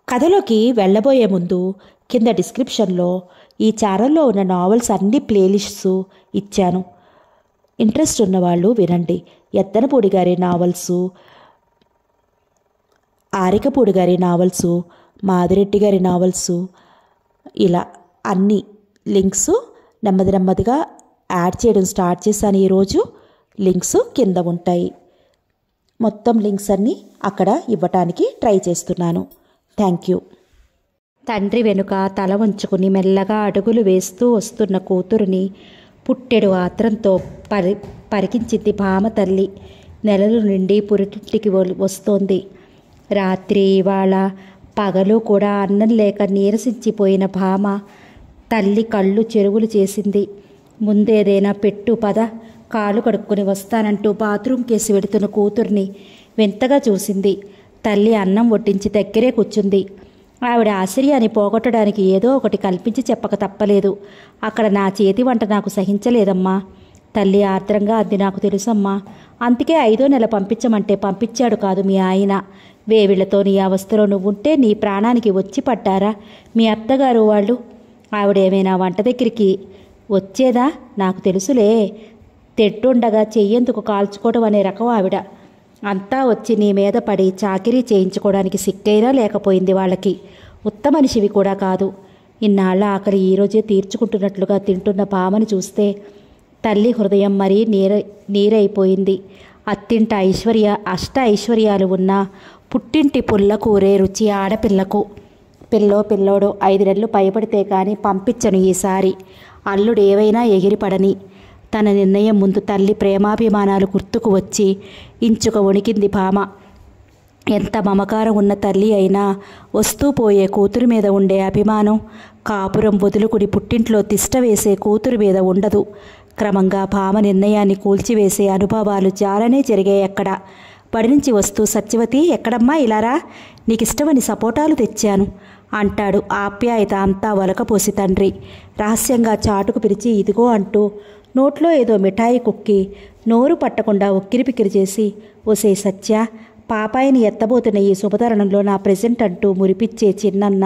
కథలోకి వెళ్ళబోయే ముందు కింద డిస్క్రిప్షన్లో ఈ ఛానల్లో ఉన్న నావెల్స్ అన్ని ప్లేలిస్ట్స్ ఇచ్చాను ఇంట్రెస్ట్ ఉన్నవాళ్ళు వినండి ఎత్తనపూడి గారి నావల్సు ఆరికపూడి గారి నావల్సు మాదిరెడ్డి గారి నావల్సు ఇలా అన్ని లింక్స్ నెమ్మది నెమ్మదిగా యాడ్ చేయడం స్టార్ట్ చేశాను ఈరోజు లింక్స్ కింద ఉంటాయి మొత్తం లింక్స్ అన్నీ అక్కడ ఇవ్వటానికి ట్రై చేస్తున్నాను థ్యాంక్ యూ తండ్రి వెనుక తల వంచుకుని మెల్లగా అడుగులు వేస్తూ వస్తున్న కూతురుని పుట్టెడు ఆత్రంతో పరి పరికించింది భామ తల్లి నెలలు నుండి పురిటింటికి వల్- వస్తోంది రాత్రి ఇవాళ పగలు కూడా అన్నం లేక నీరసించిపోయిన భామ తల్లి కళ్ళు చెరువులు చేసింది ముందేదైనా పెట్టు పద కాలు కడుక్కొని వస్తానంటూ బాత్రూమ్ కేసి వెడుతున్న కూతుర్ని వింతగా చూసింది తల్లి అన్నం వడ్డించి దగ్గరే కూర్చుంది ఆవిడ ఆశ్చర్యాన్ని పోగొట్టడానికి ఏదో ఒకటి కల్పించి చెప్పక తప్పలేదు అక్కడ నా చేతి వంట నాకు సహించలేదమ్మా తల్లి ఆర్ద్రంగా అంది నాకు తెలుసమ్మా అందుకే ఐదో నెల పంపించమంటే పంపించాడు కాదు మీ ఆయన వేవిళ్లతో నీ అవస్థలో నువ్వుంటే నీ ప్రాణానికి వచ్చి పడ్డారా మీ అత్తగారు వాళ్ళు ఆవిడేమైనా వంట దగ్గరికి వచ్చేదా నాకు తెలుసులే తెట్టుండగా చెయ్యేందుకు కాల్చుకోవడం అనే రకం ఆవిడ అంతా వచ్చి నీ మీద పడి చాకిరీ చేయించుకోవడానికి సిక్కైనా లేకపోయింది వాళ్ళకి ఉత్త మనిషివి కూడా కాదు ఇన్నాళ్ళ ఆకలి ఈరోజే తీర్చుకుంటున్నట్లుగా తింటున్న పామని చూస్తే తల్లి హృదయం మరీ నీర నీరైపోయింది అత్తింట ఐశ్వర్య అష్ట ఐశ్వర్యాలు ఉన్న పుట్టింటి పుల్ల కూరే రుచి ఆడపిల్లకు పిల్లో పిల్లోడు ఐదు నెలలు పైపడితే కానీ పంపించను ఈసారి అల్లుడు ఏవైనా ఎగిరిపడని తన నిర్ణయం ముందు తల్లి ప్రేమాభిమానాలు గుర్తుకు వచ్చి ఇంచుక వణికింది భామ ఎంత మమకారం ఉన్న తల్లి అయినా వస్తూ పోయే కూతురు మీద ఉండే అభిమానం కాపురం వదులుకుని పుట్టింట్లో తిష్ట వేసే కూతురు మీద ఉండదు క్రమంగా భామ నిర్ణయాన్ని కూల్చివేసే అనుభవాలు చాలానే జరిగాయి అక్కడ బడి నుంచి వస్తూ సత్యవతి ఎక్కడమ్మా ఇలారా నీకిష్టమని సపోటాలు తెచ్చాను అంటాడు ఆప్యాయత అంతా వలకపోసి తండ్రి రహస్యంగా చాటుకు పిలిచి ఇదిగో అంటూ నోట్లో ఏదో మిఠాయి కుక్కి నోరు పట్టకుండా ఉక్కిరిపిక్కిరి చేసి ఓసే సత్య పాపాయిని ఎత్తబోతున్న ఈ శుభతరుణంలో నా ప్రెజెంట్ అంటూ మురిపిచ్చే చిన్నన్న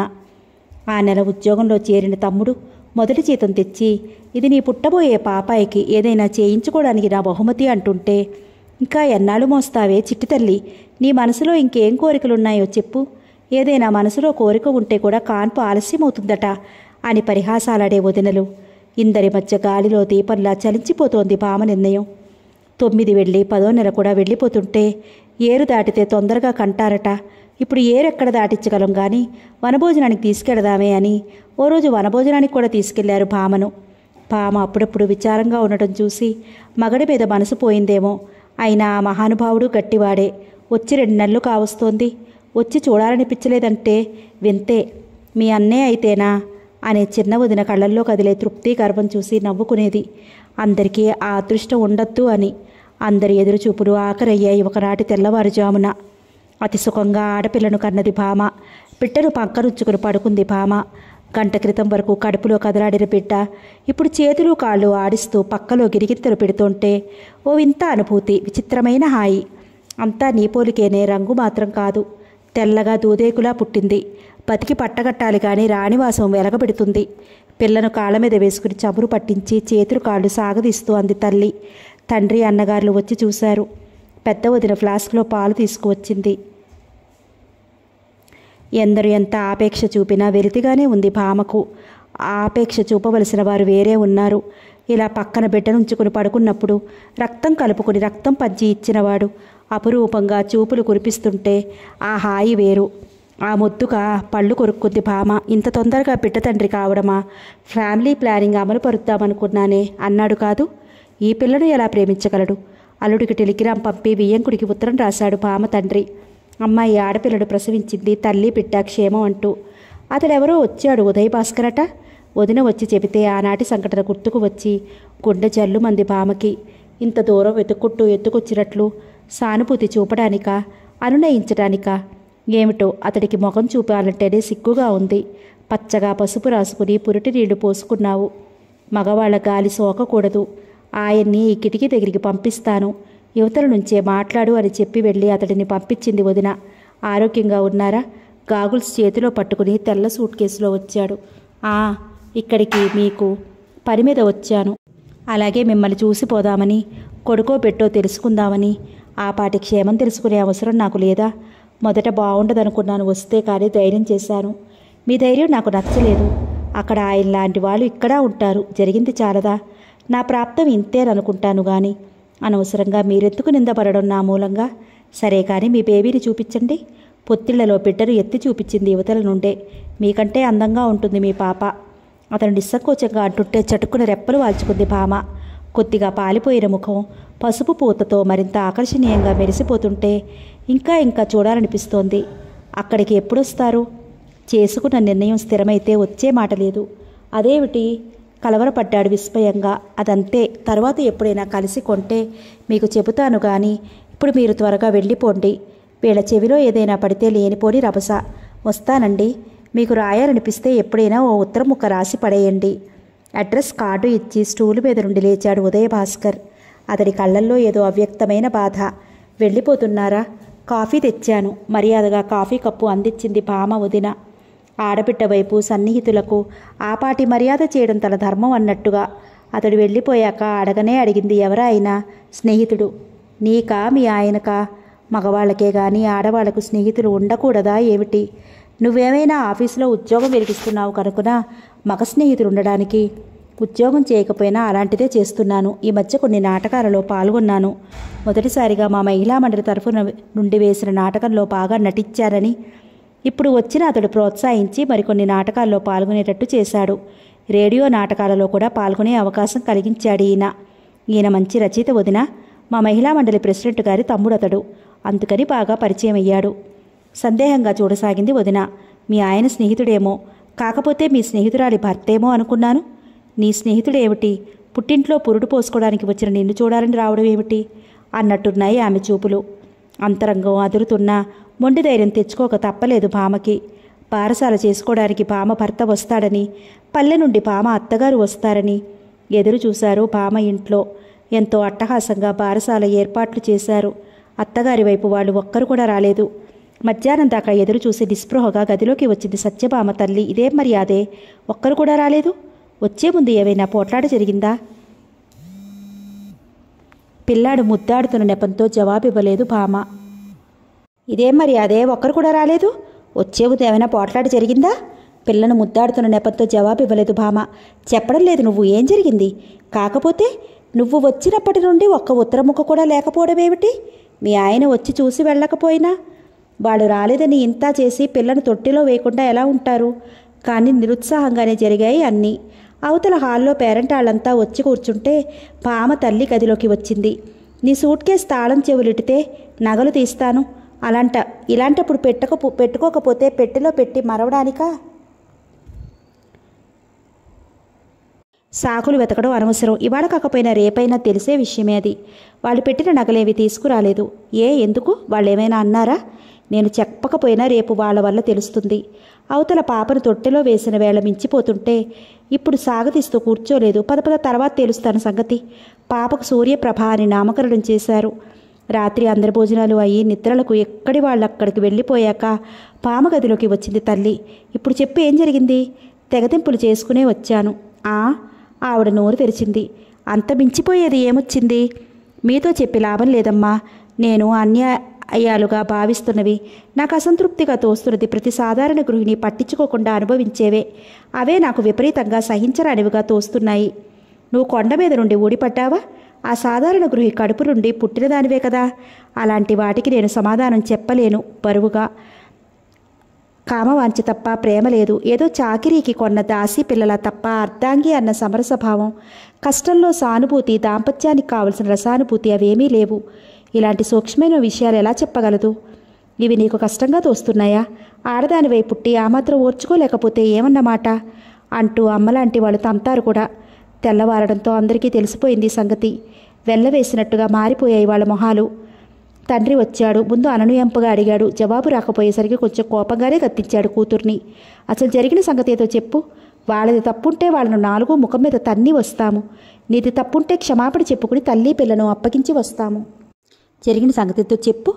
ఆ నెల ఉద్యోగంలో చేరిన తమ్ముడు మొదటి జీతం తెచ్చి ఇది నీ పుట్టబోయే పాపాయికి ఏదైనా చేయించుకోవడానికి నా బహుమతి అంటుంటే ఇంకా ఎన్నాళ్ళు మోస్తావే చిట్టి తల్లి నీ మనసులో ఇంకేం కోరికలున్నాయో చెప్పు ఏదైనా మనసులో కోరిక ఉంటే కూడా కాన్పు ఆలస్యమవుతుందట అని పరిహాసాలాడే వదినలు ఇందరి మధ్య గాలిలో దీపంలా చలించిపోతోంది భామ నిర్ణయం తొమ్మిది వెళ్ళి పదో నెల కూడా వెళ్ళిపోతుంటే ఏరు దాటితే తొందరగా కంటారట ఇప్పుడు ఏరు ఎక్కడ దాటించగలం కానీ వనభోజనానికి తీసుకెడదామే అని ఓ రోజు వనభోజనానికి కూడా తీసుకెళ్లారు భామను భామ అప్పుడప్పుడు విచారంగా ఉండటం చూసి మగడి మీద మనసు పోయిందేమో అయినా ఆ మహానుభావుడు గట్టివాడే వచ్చి రెండు నెలలు కావస్తోంది వచ్చి చూడాలనిపించలేదంటే వింతే మీ అన్నే అయితేనా అనే చిన్న వదిన కళ్ళల్లో కదిలే తృప్తి గర్వం చూసి నవ్వుకునేది అందరికీ ఆ అదృష్టం ఉండొద్దు అని అందరి ఎదురుచూపులు ఆఖరయ్యాయి ఒకనాటి తెల్లవారుజామున అతి సుఖంగా ఆడపిల్లను కన్నది భామ బిడ్డను పక్కనుచ్చుకుని పడుకుంది భామ గంట క్రితం వరకు కడుపులో కదలాడిన బిడ్డ ఇప్పుడు చేతులు కాళ్ళు ఆడిస్తూ పక్కలో గిరిగింతలు పెడుతుంటే ఓ వింత అనుభూతి విచిత్రమైన హాయి అంతా నీ పోలికేనే రంగు మాత్రం కాదు తెల్లగా దూదేకులా పుట్టింది బతికి పట్టగట్టాలి కానీ రాణివాసం వెలగబెడుతుంది పిల్లను కాళ్ళ మీద వేసుకుని చమురు పట్టించి చేతులు కాళ్ళు సాగదీస్తూ అంది తల్లి తండ్రి అన్నగారులు వచ్చి చూశారు పెద్ద వదిన ఫ్లాస్క్లో పాలు తీసుకువచ్చింది ఎందరు ఎంత ఆపేక్ష చూపినా వెలితిగానే ఉంది భామకు ఆ ఆపేక్ష చూపవలసిన వారు వేరే ఉన్నారు ఇలా పక్కన బిడ్డనుంచుకుని పడుకున్నప్పుడు రక్తం కలుపుకుని రక్తం పంచి ఇచ్చినవాడు అపురూపంగా చూపులు కురిపిస్తుంటే ఆ హాయి వేరు ఆ ముద్దుగా పళ్ళు కొరుక్కుంది భామ ఇంత తొందరగా బిడ్డ తండ్రి కావడమా ఫ్యామిలీ ప్లానింగ్ అమలు పరుద్దామనుకున్నానే అన్నాడు కాదు ఈ పిల్లను ఎలా ప్రేమించగలడు అల్లుడికి టెలిగ్రామ్ పంపి వియ్యంకుడికి ఉత్తరం రాశాడు భామ తండ్రి అమ్మాయి ఆడపిల్లడు ప్రసవించింది తల్లి బిడ్డ క్షేమం అంటూ అతడెవరో వచ్చాడు ఉదయ్ భాస్కర్ అట వదిన వచ్చి చెబితే ఆనాటి సంఘటన గుర్తుకు వచ్చి గుండె జల్లు మంది భామకి ఇంత దూరం వెతుక్కుంటూ ఎత్తుకొచ్చినట్లు సానుభూతి చూపడానికా అనునయించడానికా ఏమిటో అతడికి ముఖం చూపాలంటేనే సిగ్గుగా ఉంది పచ్చగా పసుపు రాసుకుని పురిటి నీళ్లు పోసుకున్నావు మగవాళ్ళ గాలి సోకకూడదు ఆయన్ని ఈ కిటికీ దగ్గరికి పంపిస్తాను యువతల నుంచే మాట్లాడు అని చెప్పి వెళ్ళి అతడిని పంపించింది వదిన ఆరోగ్యంగా ఉన్నారా గాగుల్స్ చేతిలో పట్టుకుని తెల్ల సూట్ కేసులో వచ్చాడు ఆ ఇక్కడికి మీకు పని మీద వచ్చాను అలాగే మిమ్మల్ని చూసిపోదామని కొడుకో పెట్టో తెలుసుకుందామని ఆ పాటి క్షేమం తెలుసుకునే అవసరం నాకు లేదా మొదట బాగుండదనుకున్నాను వస్తే కానీ ధైర్యం చేశాను మీ ధైర్యం నాకు నచ్చలేదు అక్కడ ఆయన లాంటి వాళ్ళు ఇక్కడ ఉంటారు జరిగింది చాలదా నా ప్రాప్తం ఇంతేననుకుంటాను గాని అనవసరంగా మీరెత్తుకు నిందపడడం నా మూలంగా సరే కానీ మీ బేబీని చూపించండి పొత్తిళ్లలో బిడ్డను ఎత్తి చూపించింది యువతల నుండే మీకంటే అందంగా ఉంటుంది మీ పాప అతను నిస్సంకోచంగా అంటుంటే చటుక్కున రెప్పలు వాల్చుకుంది భామ కొద్దిగా పాలిపోయిన ముఖం పసుపు పూతతో మరింత ఆకర్షణీయంగా మెరిసిపోతుంటే ఇంకా ఇంకా చూడాలనిపిస్తోంది అక్కడికి ఎప్పుడొస్తారు చేసుకున్న నిర్ణయం స్థిరమైతే వచ్చే మాట లేదు అదేమిటి కలవరపడ్డాడు విస్మయంగా అదంతే తర్వాత ఎప్పుడైనా కలిసి కొంటే మీకు చెబుతాను కానీ ఇప్పుడు మీరు త్వరగా వెళ్ళిపోండి వీళ్ళ చెవిలో ఏదైనా పడితే లేనిపోని రభస వస్తానండి మీకు రాయాలనిపిస్తే ఎప్పుడైనా ఓ ఉత్తరం ముక్క రాసి పడేయండి అడ్రస్ కార్డు ఇచ్చి స్టూలు మీద నుండి లేచాడు ఉదయ భాస్కర్ అతడి కళ్ళల్లో ఏదో అవ్యక్తమైన బాధ వెళ్ళిపోతున్నారా కాఫీ తెచ్చాను మర్యాదగా కాఫీ కప్పు అందించింది భామ వదిన ఆడబిడ్డ వైపు సన్నిహితులకు ఆపాటి మర్యాద చేయడం తన ధర్మం అన్నట్టుగా అతడు వెళ్ళిపోయాక అడగనే అడిగింది ఎవరా అయినా స్నేహితుడు నీకా మీ ఆయనకా మగవాళ్ళకే గాని ఆడవాళ్లకు స్నేహితులు ఉండకూడదా ఏమిటి నువ్వేమైనా ఆఫీసులో ఉద్యోగం వెలిగిస్తున్నావు కనుకున మగ స్నేహితులు ఉండడానికి ఉద్యోగం చేయకపోయినా అలాంటిదే చేస్తున్నాను ఈ మధ్య కొన్ని నాటకాలలో పాల్గొన్నాను మొదటిసారిగా మా మహిళా మండలి తరఫున నుండి వేసిన నాటకంలో బాగా నటించారని ఇప్పుడు వచ్చిన అతడు ప్రోత్సహించి మరికొన్ని నాటకాల్లో పాల్గొనేటట్టు చేశాడు రేడియో నాటకాలలో కూడా పాల్గొనే అవకాశం కలిగించాడు ఈయన ఈయన మంచి రచయిత వదిన మా మహిళా మండలి ప్రెసిడెంట్ గారి తమ్ముడు అతడు అందుకని బాగా పరిచయం అయ్యాడు సందేహంగా చూడసాగింది వదిన మీ ఆయన స్నేహితుడేమో కాకపోతే మీ స్నేహితురాలి భర్తేమో అనుకున్నాను నీ స్నేహితుడేమిటి పుట్టింట్లో పురుడు పోసుకోవడానికి వచ్చిన నిన్ను చూడాలని రావడం ఏమిటి అన్నట్టున్నాయి ఆమె చూపులు అంతరంగం అదురుతున్నా మొండి ధైర్యం తెచ్చుకోక తప్పలేదు భామకి బారసాల చేసుకోవడానికి భామ భర్త వస్తాడని పల్లె నుండి భామ అత్తగారు వస్తారని ఎదురు చూశారు భామ ఇంట్లో ఎంతో అట్టహాసంగా బారసాల ఏర్పాట్లు చేశారు అత్తగారి వైపు వాళ్ళు ఒక్కరు కూడా రాలేదు మధ్యాహ్నం దాకా ఎదురు చూసి నిస్పృహగా గదిలోకి వచ్చింది సత్యభామ తల్లి ఇదేం మర్యాదే ఒక్కరు కూడా రాలేదు వచ్చే ముందు ఏవైనా పోట్లాట జరిగిందా పిల్లాడు ముద్దాడుతున్న నెపంతో జవాబివ్వలేదు భామ ఇదేం మరి అదే ఒక్కరు కూడా రాలేదు వచ్చే ముందు ఏమైనా పోట్లాట జరిగిందా పిల్లను ముద్దాడుతున్న నెపంతో జవాబు ఇవ్వలేదు భామ చెప్పడం లేదు నువ్వు ఏం జరిగింది కాకపోతే నువ్వు వచ్చినప్పటి నుండి ఒక్క ఉత్తరముక్క కూడా లేకపోవడం ఏమిటి మీ ఆయన వచ్చి చూసి వెళ్ళకపోయినా వాడు రాలేదని ఇంతా చేసి పిల్లను తొట్టిలో వేయకుండా ఎలా ఉంటారు కానీ నిరుత్సాహంగానే జరిగాయి అన్నీ అవతల హాల్లో పేరెంటాళ్ళంతా వచ్చి కూర్చుంటే భామ తల్లి గదిలోకి వచ్చింది నీ సూట్ కేసు తాళం చెవులిటితే నగలు తీస్తాను అలాంట ఇలాంటప్పుడు పెట్టక పెట్టుకోకపోతే పెట్టెలో పెట్టి మరవడానికా సాకులు వెతకడం అనవసరం ఇవాళ కాకపోయినా రేపైనా తెలిసే విషయమే అది వాళ్ళు పెట్టిన నగలేవి తీసుకురాలేదు ఏ ఎందుకు వాళ్ళు ఏమైనా అన్నారా నేను చెప్పకపోయినా రేపు వాళ్ళ వల్ల తెలుస్తుంది అవతల పాపను తొట్టెలో వేసిన వేళ మించిపోతుంటే ఇప్పుడు సాగతీస్తూ కూర్చోలేదు పద పద తర్వాత తెలుస్తాను సంగతి పాపకు సూర్యప్రభ అని నామకరణం చేశారు రాత్రి అందరి భోజనాలు అయ్యి నిద్రలకు ఎక్కడి వాళ్ళు అక్కడికి వెళ్ళిపోయాక పామ గదిలోకి వచ్చింది తల్లి ఇప్పుడు చెప్పు ఏం జరిగింది తెగతింపులు చేసుకునే వచ్చాను ఆ ఆవిడ నోరు తెరిచింది అంత మించిపోయేది ఏమొచ్చింది మీతో చెప్పి లాభం లేదమ్మా నేను అన్యాయాలుగా భావిస్తున్నవి నాకు అసంతృప్తిగా తోస్తున్నది ప్రతి సాధారణ గృహిణి పట్టించుకోకుండా అనుభవించేవే అవే నాకు విపరీతంగా సహించరానివిగా తోస్తున్నాయి నువ్వు కొండ మీద నుండి ఊడిపడ్డావా ఆ సాధారణ గృహి కడుపు నుండి పుట్టినదానివే కదా అలాంటి వాటికి నేను సమాధానం చెప్పలేను బరువుగా కామవాంఛ తప్ప ప్రేమ లేదు ఏదో చాకిరీకి కొన్న దాసి పిల్లల తప్ప అర్ధాంగి అన్న సమరసభావం కష్టంలో సానుభూతి దాంపత్యానికి కావలసిన రసానుభూతి అవేమీ లేవు ఇలాంటి సూక్ష్మమైన విషయాలు ఎలా చెప్పగలదు ఇవి నీకు కష్టంగా తోస్తున్నాయా ఆడదానివై పుట్టి ఆ మాత్రం ఓర్చుకోలేకపోతే ఏమన్నమాట అంటూ అమ్మలాంటి వాళ్ళు తంతారు కూడా తెల్లవారడంతో అందరికీ తెలిసిపోయింది ఈ సంగతి వెళ్ళవేసినట్టుగా మారిపోయాయి వాళ్ళ మొహాలు తండ్రి వచ్చాడు ముందు అననుయంపుగా అడిగాడు జవాబు రాకపోయేసరికి కొంచెం కోపంగానే కత్తించాడు కూతుర్ని అసలు జరిగిన సంగతి ఏదో చెప్పు వాళ్ళది తప్పుంటే వాళ్ళను నాలుగు ముఖం మీద తన్ని వస్తాము నీది తప్పుంటే క్షమాపణ చెప్పుకుని తల్లి పిల్లను అప్పగించి వస్తాము జరిగిన సంగతితో చెప్పు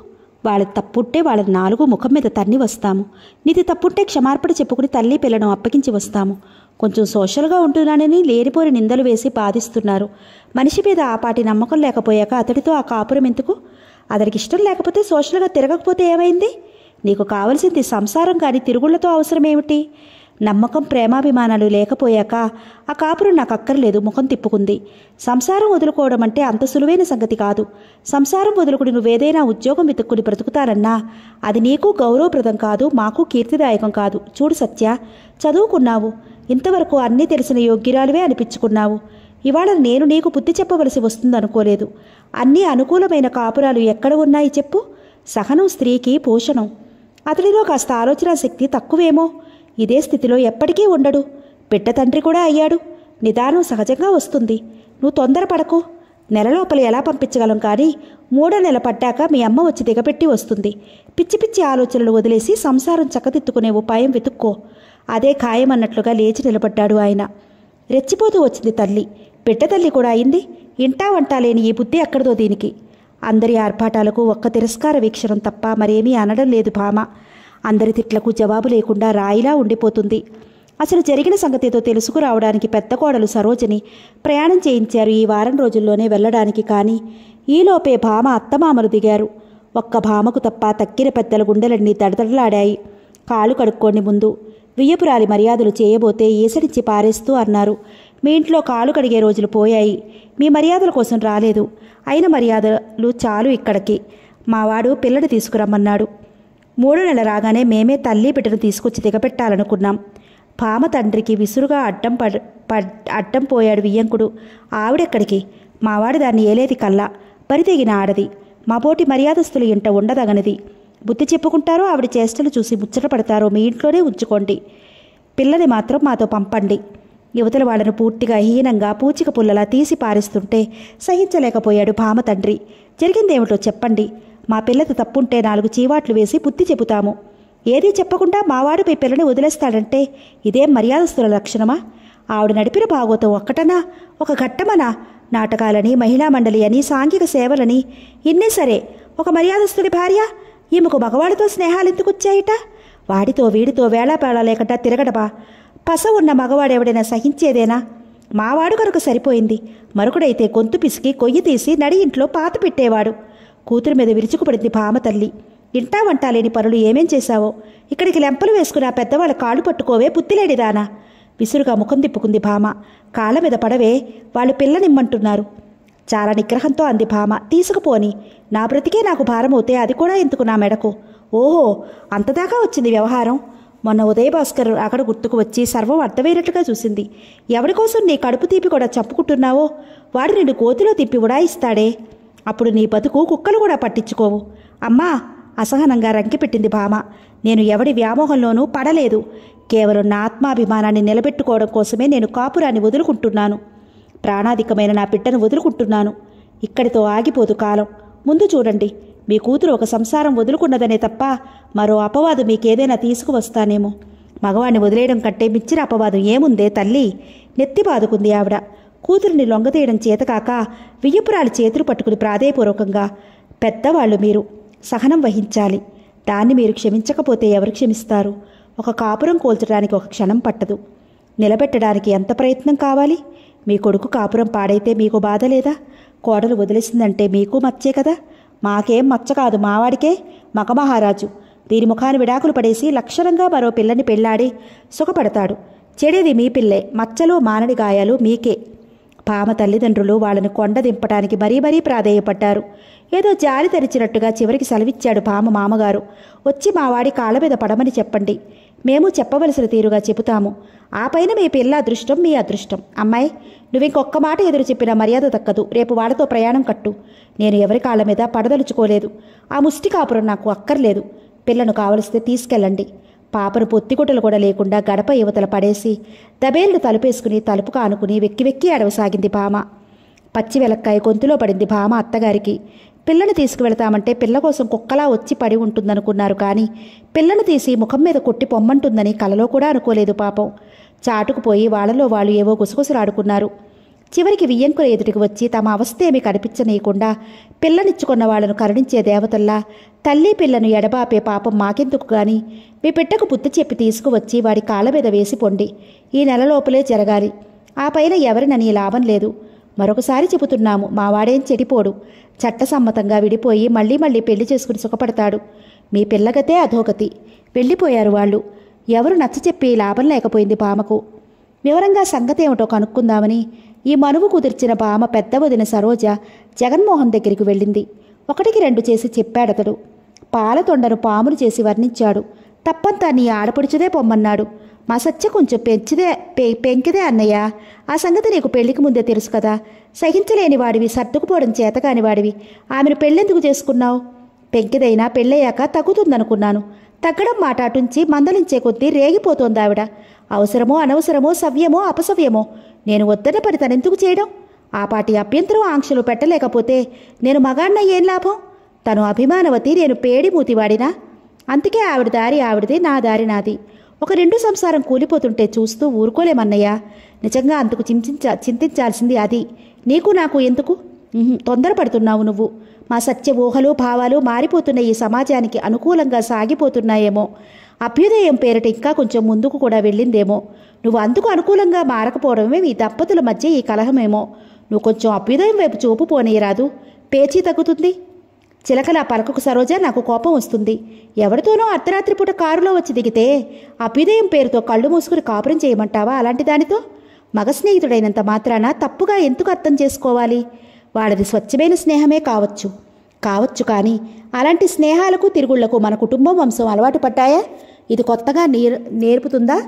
వాళ్ళ తప్పుంటే వాళ్ళ నాలుగు ముఖం మీద తన్ని వస్తాము నీది తప్పుంటే క్షమార్పణ చెప్పుకుని తల్లి పిల్లను అప్పగించి వస్తాము కొంచెం సోషల్గా ఉంటున్నానని లేనిపోని నిందలు వేసి బాధిస్తున్నారు మనిషి మీద ఆ పాటి నమ్మకం లేకపోయాక అతడితో ఆ కాపురం ఎందుకు అతడికి ఇష్టం లేకపోతే సోషల్గా తిరగకపోతే ఏమైంది నీకు కావలసింది సంసారం కానీ తిరుగుళ్లతో అవసరమేమిటి నమ్మకం ప్రేమాభిమానాలు లేకపోయాక ఆ కాపురం నాకు అక్కర్లేదు ముఖం తిప్పుకుంది సంసారం వదులుకోవడం అంటే అంత సులువైన సంగతి కాదు సంసారం వదులుకుని నువ్వేదైనా ఉద్యోగం వెతుక్కుని బ్రతుకుతానన్నా అది నీకు గౌరవప్రదం కాదు మాకు కీర్తిదాయకం కాదు చూడు సత్య చదువుకున్నావు ఇంతవరకు అన్నీ తెలిసిన యోగ్యురాలువే అనిపించుకున్నావు ఇవాళ నేను నీకు బుద్ధి చెప్పవలసి వస్తుందనుకోలేదు అన్ని అనుకూలమైన కాపురాలు ఎక్కడ ఉన్నాయి చెప్పు సహనం స్త్రీకి పోషణం అతడిలో కాస్త ఆలోచన శక్తి తక్కువేమో ఇదే స్థితిలో ఎప్పటికీ ఉండడు బిడ్డ తండ్రి కూడా అయ్యాడు నిదానం సహజంగా వస్తుంది నువ్వు తొందరపడకు నెల లోపల ఎలా పంపించగలం కానీ మూడో నెల పడ్డాక మీ అమ్మ వచ్చి దిగపెట్టి వస్తుంది పిచ్చి పిచ్చి ఆలోచనలు వదిలేసి సంసారం చక్కదిద్దుకునే ఉపాయం వెతుక్కో అదే ఖాయమన్నట్లుగా లేచి నిలబడ్డాడు ఆయన రెచ్చిపోతూ వచ్చింది తల్లి బిడ్డ తల్లి కూడా అయింది ఇంటా వంటా లేని ఈ బుద్ధి ఎక్కడదో దీనికి అందరి ఆర్భాటాలకు ఒక్క తిరస్కార వీక్షణం తప్ప మరేమీ అనడం లేదు భామ అందరి తిట్లకు జవాబు లేకుండా రాయిలా ఉండిపోతుంది అసలు జరిగిన సంగతితో తెలుసుకురావడానికి పెద్ద కోడలు సరోజని ప్రయాణం చేయించారు ఈ వారం రోజుల్లోనే వెళ్ళడానికి కానీ ఈలోపే భామ అత్తమామలు దిగారు ఒక్క భామకు తప్ప తక్కిన పెద్దల గుండెలన్నీ దడదడలాడాయి కాలు కడుక్కోండి ముందు వియ్యపురాలి మర్యాదలు చేయబోతే ఈసడించి పారేస్తూ అన్నారు మీ ఇంట్లో కాలు కడిగే రోజులు పోయాయి మీ మర్యాదల కోసం రాలేదు అయిన మర్యాదలు చాలు ఇక్కడికి మావాడు పిల్లని తీసుకురమ్మన్నాడు మూడో నెల రాగానే మేమే తల్లి బిడ్డను తీసుకొచ్చి దిగపెట్టాలనుకున్నాం భామ తండ్రికి విసురుగా అడ్డం పడ్ పడ్ అడ్డం పోయాడు వియ్యంకుడు ఆవిడెక్కడికి మావాడి దాన్ని ఏలేది కల్లా బరితెగిన ఆడది మా పోటి మర్యాదస్తులు ఇంట ఉండదగనిది బుద్ధి చెప్పుకుంటారో ఆవిడ చేష్టలు చూసి ముచ్చట పడతారో మీ ఇంట్లోనే ఉంచుకోండి పిల్లని మాత్రం మాతో పంపండి యువతల వాళ్ళను పూర్తిగా హీనంగా పూచిక పుల్లలా తీసి పారిస్తుంటే సహించలేకపోయాడు భామ తండ్రి జరిగిందేమిటో చెప్పండి మా పిల్లది తప్పుంటే నాలుగు చీవాట్లు వేసి బుద్ధి చెబుతాము ఏదీ చెప్పకుండా మావాడు మీ పిల్లని వదిలేస్తాడంటే ఇదేం మర్యాదస్తుల లక్షణమా ఆవిడ నడిపిన భాగవతం ఒక్కటనా ఒక ఘట్టమనా నాటకాలని మహిళా మండలి అని సాంఘిక సేవలని ఇన్నే సరే ఒక మర్యాదస్తుడి భార్య ఈమెకు మగవాడితో స్నేహాలు ఎందుకు వచ్చాయిట వాడితో వీడితో వేళాపేళ లేకుండా తిరగడమా పస ఉన్న మగవాడెవడైనా సహించేదేనా మావాడు కనుక సరిపోయింది మరొకడైతే గొంతు పిసికి కొయ్యి తీసి నడి ఇంట్లో పాత పెట్టేవాడు కూతురు మీద విరుచుకుపడింది భామ తల్లి ఇంటా వంటా లేని పనులు ఏమేం చేశావో ఇక్కడికి లెంపలు వేసుకుని ఆ పెద్దవాళ్ళ కాళ్ళు పట్టుకోవే పుత్తిలేడిదానా విసురుగా ముఖం తిప్పుకుంది భామ కాళ్ళ మీద పడవే వాళ్ళు పిల్లనిమ్మంటున్నారు చాలా నిగ్రహంతో అంది భామ తీసుకుపోని నా బ్రతికే నాకు భారం అవుతే అది కూడా ఎందుకు నా మెడకు ఓహో అంతదాకా వచ్చింది వ్యవహారం మొన్న ఉదయ భాస్కర్ అక్కడ గుర్తుకు వచ్చి సర్వం అర్థమయ్యేటట్లుగా చూసింది ఎవరి కోసం నీ కడుపు తీపి కూడా చంపుకుంటున్నావో వాడు నిన్ను కోతిలో తిప్పి ఉడాయిస్తాడే అప్పుడు నీ బతుకు కుక్కలు కూడా పట్టించుకోవు అమ్మా అసహనంగా రంకిపెట్టింది భామ నేను ఎవడి వ్యామోహంలోనూ పడలేదు కేవలం నా ఆత్మాభిమానాన్ని నిలబెట్టుకోవడం కోసమే నేను కాపురాన్ని వదులుకుంటున్నాను ప్రాణాధికమైన నా బిడ్డను వదులుకుంటున్నాను ఇక్కడితో ఆగిపోదు కాలం ముందు చూడండి మీ కూతురు ఒక సంసారం వదులుకున్నదనే తప్ప మరో అపవాదు మీకేదైనా తీసుకువస్తానేమో మగవాణ్ణి వదిలేయడం కంటే మించిన అపవాదం ఏముందే తల్లి నెత్తి బాదుకుంది ఆవిడ కూతురిని లొంగతీయడం చేతకాక వియ్యపురాలి చేతులు పట్టుకుని ప్రాధేయపూర్వకంగా పెద్దవాళ్ళు మీరు సహనం వహించాలి దాన్ని మీరు క్షమించకపోతే ఎవరు క్షమిస్తారు ఒక కాపురం కోల్చడానికి ఒక క్షణం పట్టదు నిలబెట్టడానికి ఎంత ప్రయత్నం కావాలి మీ కొడుకు కాపురం పాడైతే మీకు బాధ లేదా కోడలు వదిలేసిందంటే మీకు మచ్చే కదా మాకేం మచ్చ కాదు మావాడికే మగమహారాజు దీని ముఖాన్ని విడాకులు పడేసి లక్షణంగా మరో పిల్లని పెళ్ళాడి సుఖపడతాడు చెడేది మీ పిల్లే మచ్చలు మానడి గాయాలు మీకే పామ తల్లిదండ్రులు వాళ్ళని కొండ దింపటానికి మరీ మరీ ప్రాధేయపడ్డారు ఏదో జాలి తెరిచినట్టుగా చివరికి సెలవిచ్చాడు పామ మామగారు వచ్చి మా వాడి కాళ్ళ మీద పడమని చెప్పండి మేము చెప్పవలసిన తీరుగా చెబుతాము ఆ పైన మీ పిల్ల అదృష్టం మీ అదృష్టం అమ్మాయి నువ్వు ఇంకొక్క మాట ఎదురు చెప్పిన మర్యాద దక్కదు రేపు వాళ్ళతో ప్రయాణం కట్టు నేను ఎవరి కాళ్ళ మీద పడదలుచుకోలేదు ఆ ముష్టి కాపురం నాకు అక్కర్లేదు పిల్లను కావలిస్తే తీసుకెళ్ళండి పాపను పొత్తిగుట్టలు కూడా లేకుండా గడప యువతల పడేసి దబేళ్లు తలుపేసుకుని తలుపు కానుకుని వెక్కి వెక్కి అడవసాగింది భామ పచ్చి వెలక్కాయ గొంతులో పడింది భామ అత్తగారికి పిల్లని తీసుకువెళతామంటే పిల్ల కోసం కుక్కలా వచ్చి పడి ఉంటుందనుకున్నారు కానీ పిల్లను తీసి ముఖం మీద కొట్టి పొమ్మంటుందని కలలో కూడా అనుకోలేదు పాపం చాటుకుపోయి వాళ్ళలో వాళ్ళు ఏవో గుసగుసలాడుకున్నారు చివరికి వియ్యంకుల ఎదుటికి వచ్చి తమ అవస్థ ఏమీ కనిపించనీయకుండా పిల్లనిచ్చుకున్న వాళ్ళను కరుణించే దేవతల్లా తల్లి పిల్లను ఎడబాపే పాపం మాకెందుకు గాని మీ బిడ్డకు బుద్ధి చెప్పి తీసుకువచ్చి వాడి కాళ్ళ మీద వేసి పొండి ఈ నెల లోపలే జరగాలి ఆ పైన ఎవరినని లాభం లేదు మరొకసారి చెబుతున్నాము మా వాడేం చెడిపోడు చట్టసమ్మతంగా విడిపోయి మళ్ళీ మళ్ళీ పెళ్లి చేసుకుని సుఖపడతాడు మీ పిల్లగతే అధోగతి వెళ్ళిపోయారు వాళ్ళు ఎవరు నచ్చ చెప్పి లాభం లేకపోయింది పామకు వివరంగా సంగతి ఏమిటో కనుక్కుందామని ఈ మనువు కుదిర్చిన బామ పెద్ద వదిన సరోజ జగన్మోహన్ దగ్గరికి వెళ్ళింది ఒకటికి రెండు చేసి చెప్పాడతడు పాల తొండను పాములు చేసి వర్ణించాడు తప్పంతా నీ ఆడపడుచుదే పొమ్మన్నాడు మా సత్య కొంచెం పెంచిదే పె పెంకిదే అన్నయ్య ఆ సంగతి నీకు పెళ్లికి ముందే తెలుసు కదా సహించలేని వాడివి సర్దుకుపోవడం చేతకాని వాడివి ఆమెను పెళ్ళెందుకు చేసుకున్నావు పెంకిదైనా పెళ్ళయ్యాక తగ్గుతుందనుకున్నాను తగ్గడం మాట అటుంచి మందలించే కొద్దీ రేగిపోతోంది ఆవిడ అవసరమో అనవసరమో సవ్యమో అపసవ్యమో నేను వద్దన పని తనెందుకు చేయడం ఆ పాటి అభ్యంతరం ఆంక్షలు పెట్టలేకపోతే నేను మగాన్న ఏం లాభం తను అభిమానవతి నేను పేడి మూతివాడినా అందుకే ఆవిడ దారి ఆవిడది నా దారి నాది ఒక రెండు సంసారం కూలిపోతుంటే చూస్తూ ఊరుకోలేమన్నయ్య నిజంగా అందుకు చింతించా చింతించాల్సింది అది నీకు నాకు ఎందుకు ఉహుం, తొందరపడుతున్నావు నువ్వు మా సత్య ఊహలు భావాలు మారిపోతున్న ఈ సమాజానికి అనుకూలంగా సాగిపోతున్నాయేమో అభ్యుదయం పేరిట ఇంకా కొంచెం ముందుకు కూడా వెళ్ళిందేమో నువ్వు అందుకు అనుకూలంగా మారకపోవడమే మీ దంపతుల మధ్య ఈ కలహమేమో నువ్వు కొంచెం అభ్యుదయం వైపు చూపు పోనీయరాదు పేచీ తగ్గుతుంది చిలకల పలకకు సరోజ నాకు కోపం వస్తుంది ఎవరితోనో అర్ధరాత్రి పూట కారులో వచ్చి దిగితే అభ్యుదయం పేరుతో కళ్ళు మూసుకుని కాపురం చేయమంటావా అలాంటి దానితో మగ స్నేహితుడైనంత మాత్రాన తప్పుగా ఎందుకు అర్థం చేసుకోవాలి వాడిది స్వచ్ఛమైన స్నేహమే కావచ్చు కావచ్చు కానీ అలాంటి స్నేహాలకు తిరుగుళ్లకు మన కుటుంబం వంశం అలవాటు పడ్డాయా ఇది కొత్తగా నేర్ నేర్పుతుందా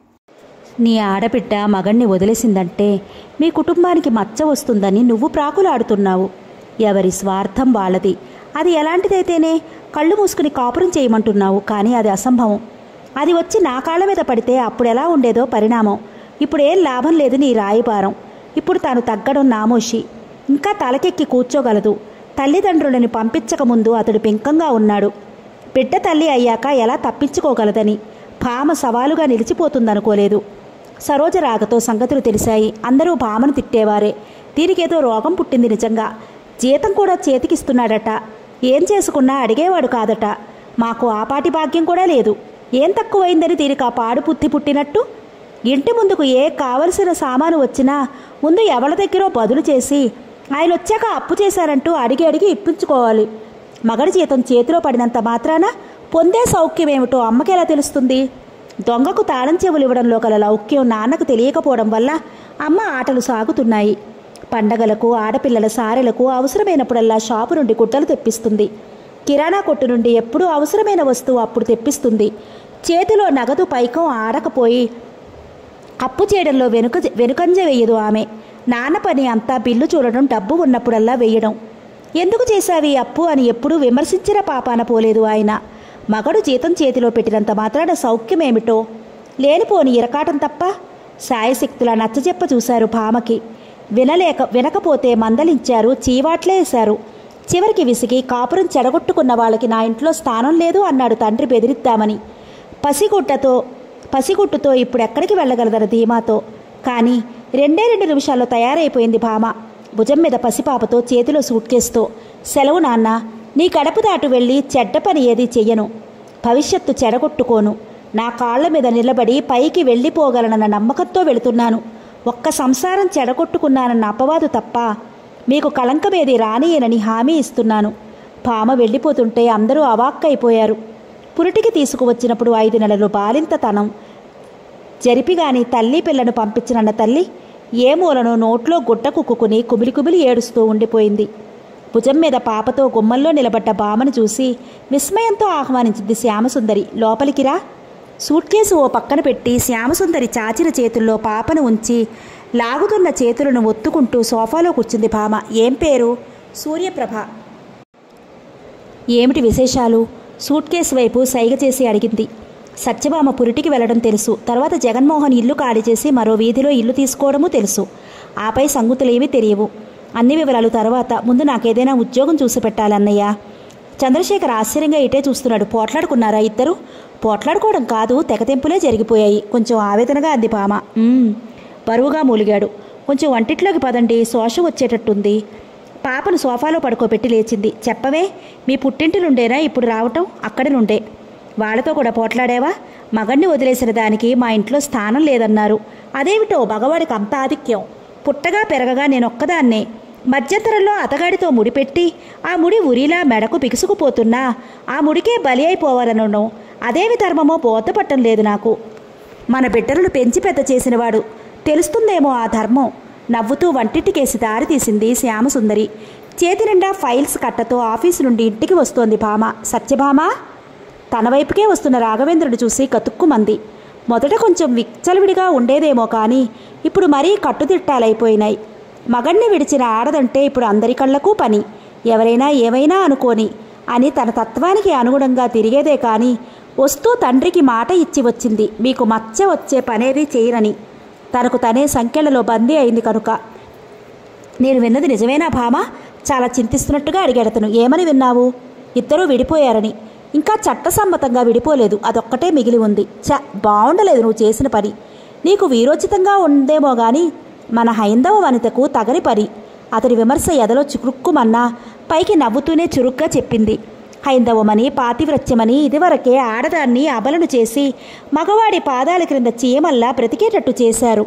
నీ ఆడబిడ్డ మగణ్ణి వదిలేసిందంటే మీ కుటుంబానికి మచ్చ వస్తుందని నువ్వు ప్రాకులాడుతున్నావు ఎవరి స్వార్థం వాళ్ళది అది ఎలాంటిదైతేనే కళ్ళు మూసుకుని కాపురం చేయమంటున్నావు కానీ అది అసంభవం అది వచ్చి నా కాళ్ళ మీద పడితే అప్పుడు ఎలా ఉండేదో పరిణామం ఇప్పుడు ఏం లాభం లేదు నీ రాయిపారం ఇప్పుడు తాను తగ్గడం నామోషి ఇంకా తలకెక్కి కూర్చోగలదు తల్లిదండ్రులని పంపించకముందు అతడు పెంకంగా ఉన్నాడు బిడ్డ తల్లి అయ్యాక ఎలా తప్పించుకోగలదని భామ సవాలుగా నిలిచిపోతుందనుకోలేదు సరోజ రాగతో సంగతులు తెలిసాయి అందరూ భామను తిట్టేవారే దీనికేదో రోగం పుట్టింది నిజంగా జీతం కూడా చేతికిస్తున్నాడట ఏం చేసుకున్నా అడిగేవాడు కాదట మాకు ఆపాటి భాగ్యం కూడా లేదు ఏం తక్కువైందని దీనికి ఆ పాడు బుద్ధి పుట్టినట్టు ఇంటి ముందుకు ఏ కావలసిన సామాను వచ్చినా ముందు ఎవరి దగ్గరో బదులు చేసి ఆయన వచ్చాక అప్పు చేశారంటూ అడిగి అడిగి ఇప్పించుకోవాలి మగడి జీతం చేతిలో పడినంత మాత్రాన పొందే సౌఖ్యం ఏమిటో అమ్మకెలా తెలుస్తుంది దొంగకు తాళం చెవులు ఇవ్వడంలో గల లౌక్యం నాన్నకు తెలియకపోవడం వల్ల అమ్మ ఆటలు సాగుతున్నాయి పండగలకు ఆడపిల్లల సారెలకు అవసరమైనప్పుడల్లా షాపు నుండి గుడ్డలు తెప్పిస్తుంది కిరాణా కొట్టు నుండి ఎప్పుడూ అవసరమైన వస్తువు అప్పుడు తెప్పిస్తుంది చేతిలో నగదు పైకం ఆడకపోయి అప్పు చేయడంలో వెనుక వెనుకంజ వేయదు ఆమె నాన్న పని అంతా బిల్లు చూడడం డబ్బు ఉన్నప్పుడల్లా వేయడం ఎందుకు చేశావి అప్పు అని ఎప్పుడూ విమర్శించిన పాపాన పోలేదు ఆయన మగడు జీతం చేతిలో పెట్టినంత మాత్రాన సౌఖ్యమేమిటో లేనిపోని ఇరకాటం తప్ప సాయశక్తులా నచ్చజెప్ప చూశారు భామకి వినలేక వినకపోతే మందలించారు చీవాట్లేశారు చివరికి విసిగి కాపురం చెడగొట్టుకున్న వాళ్ళకి నా ఇంట్లో స్థానం లేదు అన్నాడు తండ్రి బెదిరిద్దామని పసిగుట్టతో పసిగుట్టుతో ఇప్పుడు ఎక్కడికి వెళ్ళగలదన్న ధీమాతో కానీ రెండే రెండు నిమిషాల్లో తయారైపోయింది భామ భుజం మీద పసిపాపతో చేతిలో సూట్ కేసుతో సెలవు నాన్న నీ గడప దాటు వెళ్ళి చెడ్డ పని ఏది చెయ్యను భవిష్యత్తు చెడగొట్టుకోను నా కాళ్ళ మీద నిలబడి పైకి వెళ్ళిపోగలనన్న నమ్మకంతో వెళుతున్నాను ఒక్క సంసారం చెడగొట్టుకున్నానన్న అపవాదు తప్ప మీకు కళంకమేది రానియనని హామీ ఇస్తున్నాను భామ వెళ్ళిపోతుంటే అందరూ అవాక్కైపోయారు పురిటికి తీసుకువచ్చినప్పుడు ఐదు నెలలు బాలింతతనం జరిపిగాని తల్లి పిల్లను పంపించినన్న తల్లి ఏ మూలను నోట్లో గుడ్డ కుక్కుని కుమిలి కుమిలి ఏడుస్తూ ఉండిపోయింది భుజం మీద పాపతో గుమ్మంలో నిలబడ్డ బామను చూసి విస్మయంతో ఆహ్వానించింది శ్యామసుందరి లోపలికి రా సూట్ కేసు ఓ పక్కన పెట్టి శ్యామసుందరి చాచిన చేతుల్లో పాపను ఉంచి లాగుతున్న చేతులను ఒత్తుకుంటూ సోఫాలో కూర్చుంది భామ ఏం పేరు సూర్యప్రభ ఏమిటి విశేషాలు సూట్ కేసు వైపు సైగ చేసి అడిగింది సత్యభామ పురిటికి వెళ్ళడం తెలుసు తర్వాత జగన్మోహన్ ఇల్లు ఖాళీ చేసి మరో వీధిలో ఇల్లు తీసుకోవడము తెలుసు ఆపై సంగతులేమీ తెలియవు అన్ని వివరాలు తర్వాత ముందు నాకేదైనా ఉద్యోగం చూసి పెట్టాలన్నయ్య చంద్రశేఖర్ ఆశ్చర్యంగా ఇటే చూస్తున్నాడు పోట్లాడుకున్నారా ఇద్దరు పోట్లాడుకోవడం కాదు తెగతెంపులే జరిగిపోయాయి కొంచెం ఆవేదనగా అంది భామ "ఉమ్." బరువుగా మూలిగాడు కొంచెం వంటిట్లోకి పదండి శోషం వచ్చేటట్టుంది పాపను సోఫాలో పడుకోబెట్టి లేచింది చెప్పవే మీ పుట్టింటి నుండేనా ఇప్పుడు రావటం అక్కడి నుండే వాళ్ళతో కూడా పోట్లాడావా మగణ్ణి వదిలేసిన దానికి మా ఇంట్లో స్థానం లేదన్నారు అదేమిటో మగవాడికి అంత ఆధిక్యం పుట్టగా పెరగగా నేనొక్కదాన్నే మధ్యంతరంలో అతగాడితో ముడిపెట్టి ఆ ముడి ఉరిలా మెడకు బిగుసుకుపోతున్నా ఆ ముడికే బలి అయిపోవాలనడం అదేమి ధర్మమో బోధపట్టం లేదు నాకు మన బిడ్డలను పెంచి పెద్ద చేసినవాడు తెలుస్తుందేమో ఆ ధర్మం నవ్వుతూ వంటింటికేసి దారి తీసింది శ్యామసుందరి చేతి నిండా ఫైల్స్ కట్టతో ఆఫీసు నుండి ఇంటికి వస్తోంది భామ సత్యభామ తన వైపుకే వస్తున్న రాఘవేంద్రుడు చూసి కతుక్కుమంది మొదట కొంచెం విచ్చలవిడిగా ఉండేదేమో కానీ ఇప్పుడు మరీ కట్టుదిట్టాలైపోయినాయి మగణ్ణి విడిచిన ఆడదంటే ఇప్పుడు అందరి కళ్ళకు పని ఎవరైనా ఏమైనా అనుకోని అని తన తత్వానికి అనుగుణంగా తిరిగేదే కానీ వస్తూ తండ్రికి మాట ఇచ్చి వచ్చింది మీకు మచ్చ వచ్చే పనేది చేయనని తనకు తనే సంఖ్యలలో బందీ అయింది కనుక నేను విన్నది నిజమేనా భామ చాలా చింతిస్తున్నట్టుగా అడిగాడతను ఏమని విన్నావు ఇద్దరూ విడిపోయారని ఇంకా చట్టసమ్మతంగా విడిపోలేదు అదొక్కటే మిగిలి ఉంది చ బాగుండలేదు నువ్వు చేసిన పని నీకు వీరోచితంగా ఉందేమో గాని మన హైందవ వనితకు తగని పని అతని విమర్శ ఎదలో చురుక్కుమన్నా పైకి నవ్వుతూనే చురుగ్గా చెప్పింది హైందవమని పాతివ్రత్యమని ఇదివరకే ఆడదాన్ని అబలను చేసి మగవాడి పాదాల క్రింద చీమల్లా బ్రతికేటట్టు చేశారు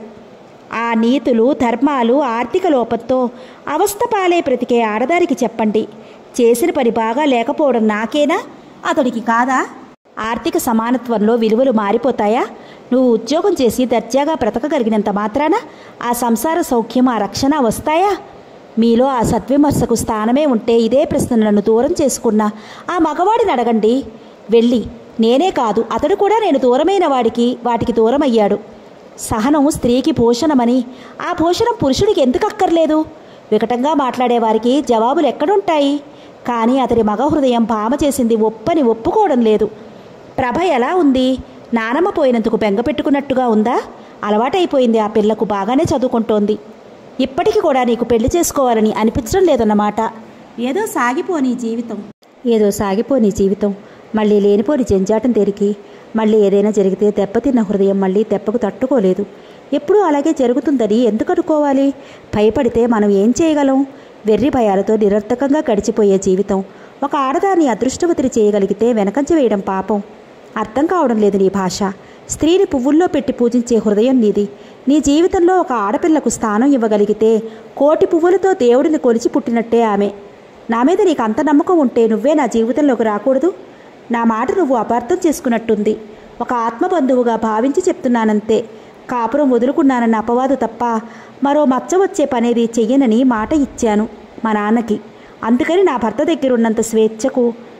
ఆ నీతులు ధర్మాలు ఆర్థిక లోపంతో అవస్థ పాలే బ్రతికే ఆడదానికి చెప్పండి చేసిన పని బాగా లేకపోవడం నాకేనా అతడికి కాదా ఆర్థిక సమానత్వంలో విలువలు మారిపోతాయా నువ్వు ఉద్యోగం చేసి దర్జాగా బ్రతకగలిగినంత మాత్రాన ఆ సంసార సౌఖ్యం ఆ రక్షణ వస్తాయా మీలో ఆ సద్విమర్శకు స్థానమే ఉంటే ఇదే ప్రశ్నలను దూరం చేసుకున్న ఆ మగవాడిని అడగండి వెళ్ళి నేనే కాదు అతడు కూడా నేను దూరమైన వాడికి వాటికి దూరమయ్యాడు సహనం స్త్రీకి పోషణమని ఆ పోషణం పురుషుడికి ఎందుకు అక్కర్లేదు వికటంగా మాట్లాడే వారికి జవాబులు ఎక్కడుంటాయి కానీ అతడి మగ హృదయం భామ చేసింది ఒప్పని ఒప్పుకోవడం లేదు ప్రభ ఎలా ఉంది నానమ్మ పోయినందుకు బెంగ పెట్టుకున్నట్టుగా ఉందా అలవాటైపోయింది ఆ పిల్లకు బాగానే చదువుకుంటోంది ఇప్పటికి కూడా నీకు పెళ్లి చేసుకోవాలని అనిపించడం లేదన్నమాట ఏదో సాగిపోని జీవితం ఏదో సాగిపోని జీవితం మళ్ళీ లేనిపోని జంజాటం దేనికి మళ్ళీ ఏదైనా జరిగితే దెబ్బతిన్న హృదయం మళ్ళీ దెబ్బకు తట్టుకోలేదు ఎప్పుడూ అలాగే జరుగుతుందని ఎందుకు అనుకోవాలి భయపడితే మనం ఏం చేయగలం వెర్రి భయాలతో నిరర్థకంగా గడిచిపోయే జీవితం ఒక ఆడదాన్ని అదృష్టవతిని చేయగలిగితే వెనకంజ వేయడం పాపం అర్థం కావడం లేదు నీ భాష స్త్రీని పువ్వుల్లో పెట్టి పూజించే హృదయం నీది నీ జీవితంలో ఒక ఆడపిల్లకు స్థానం ఇవ్వగలిగితే కోటి పువ్వులతో దేవుడిని కొలిచి పుట్టినట్టే ఆమె నా మీద నీకు అంత నమ్మకం ఉంటే నువ్వే నా జీవితంలోకి రాకూడదు నా మాట నువ్వు అపార్థం చేసుకున్నట్టుంది ఒక ఆత్మబంధువుగా భావించి చెప్తున్నానంతే కాపురం వదులుకున్నానన్న అపవాదు తప్ప మరో మచ్చ వచ్చే పనేది చెయ్యనని మాట ఇచ్చాను మా నాన్నకి అందుకని నా భర్త దగ్గర ఉన్నంత స్వేచ్ఛకు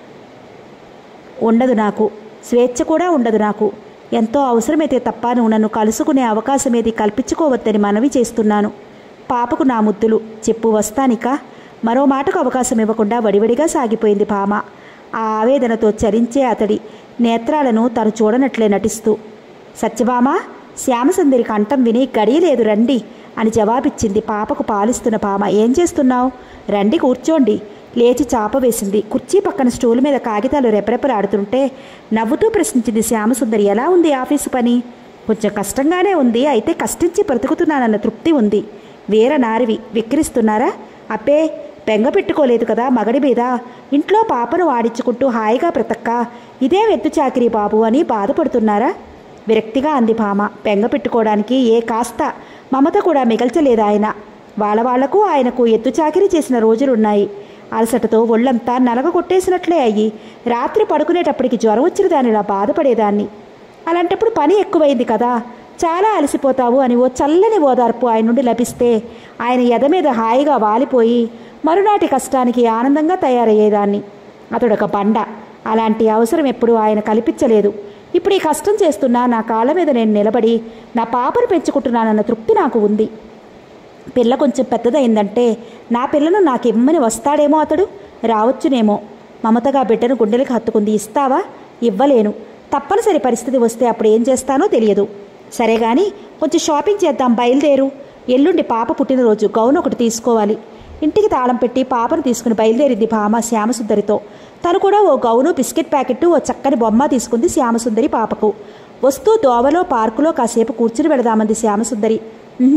ఉండదు నాకు స్వేచ్ఛ కూడా ఉండదు నాకు ఎంతో అవసరమైతే తప్ప నువ్వు నన్ను కలుసుకునే అవకాశం ఏది కల్పించుకోవద్దని మనవి చేస్తున్నాను పాపకు నా ముద్దులు చెప్పు వస్తానిక మరో మాటకు అవకాశం ఇవ్వకుండా వడివడిగా సాగిపోయింది భామ ఆ ఆవేదనతో చరించే అతడి నేత్రాలను తను చూడనట్లే నటిస్తూ సత్యభామ శ్యామసుందరి కంఠం విని గడియలేదు రండి అని జవాబిచ్చింది పాపకు పాలిస్తున్న భామ ఏం చేస్తున్నావు రండి కూర్చోండి లేచి చాప వేసింది కుర్చీ పక్కన స్టూల్ మీద కాగితాలు రెపరెపలాడుతుంటే నవ్వుతూ ప్రశ్నించింది శ్యామసుందరి ఎలా ఉంది ఆఫీసు పని కొంచెం కష్టంగానే ఉంది అయితే కష్టించి బ్రతుకుతున్నానన్న తృప్తి ఉంది వీర నారివి విక్రిస్తున్నారా అబ్బే బెంగ పెట్టుకోలేదు కదా మగడి మీద ఇంట్లో పాపను వాడించుకుంటూ హాయిగా బ్రతక్క ఇదే వెత్తు చాకిరీ బాబు అని బాధపడుతున్నారా విరక్తిగా అంది భామ బెంగ పెట్టుకోవడానికి ఏ కాస్త మమత కూడా మిగల్చలేదు ఆయన వాళ్ళ వాళ్లకు ఆయనకు ఎత్తు చాకిరీ చేసిన రోజులున్నాయి అలసటతో ఒళ్ళంతా నలగ కొట్టేసినట్లే అయ్యి రాత్రి పడుకునేటప్పటికి జ్వరం వచ్చిన దానిలా బాధపడేదాన్ని అలాంటప్పుడు పని ఎక్కువైంది కదా చాలా అలసిపోతావు అని ఓ చల్లని ఓదార్పు ఆయన నుండి లభిస్తే ఆయన ఎద మీద హాయిగా వాలిపోయి మరునాటి కష్టానికి ఆనందంగా తయారయ్యేదాన్ని అతడొక బండ అలాంటి అవసరం ఎప్పుడూ ఆయన కల్పించలేదు ఇప్పుడు ఈ కష్టం చేస్తున్నా నా కాళ్ళ మీద నేను నిలబడి నా పాపను పెంచుకుంటున్నానన్న తృప్తి నాకు ఉంది పిల్ల కొంచెం పెద్దదైందంటే నా పిల్లను నాకు ఇమ్మని వస్తాడేమో అతడు రావచ్చునేమో మమతగా బిడ్డను గుండెలకు హత్తుకుంది ఇస్తావా ఇవ్వలేను తప్పనిసరి పరిస్థితి వస్తే అప్పుడు ఏం చేస్తానో తెలియదు సరే గాని కొంచెం షాపింగ్ చేద్దాం బయలుదేరు ఎల్లుండి పాప పుట్టినరోజు గౌన్ ఒకటి తీసుకోవాలి ఇంటికి తాళం పెట్టి పాపను తీసుకుని బయలుదేరింది భామ శ్యామసుందరితో తను కూడా ఓ గౌను బిస్కెట్ ప్యాకెట్ ఓ చక్కని బొమ్మ తీసుకుంది శ్యామసుందరి పాపకు వస్తూ దోవలో పార్కులో కాసేపు కూర్చుని పెడదామంది శ్యామసుందరి "ఉహుం,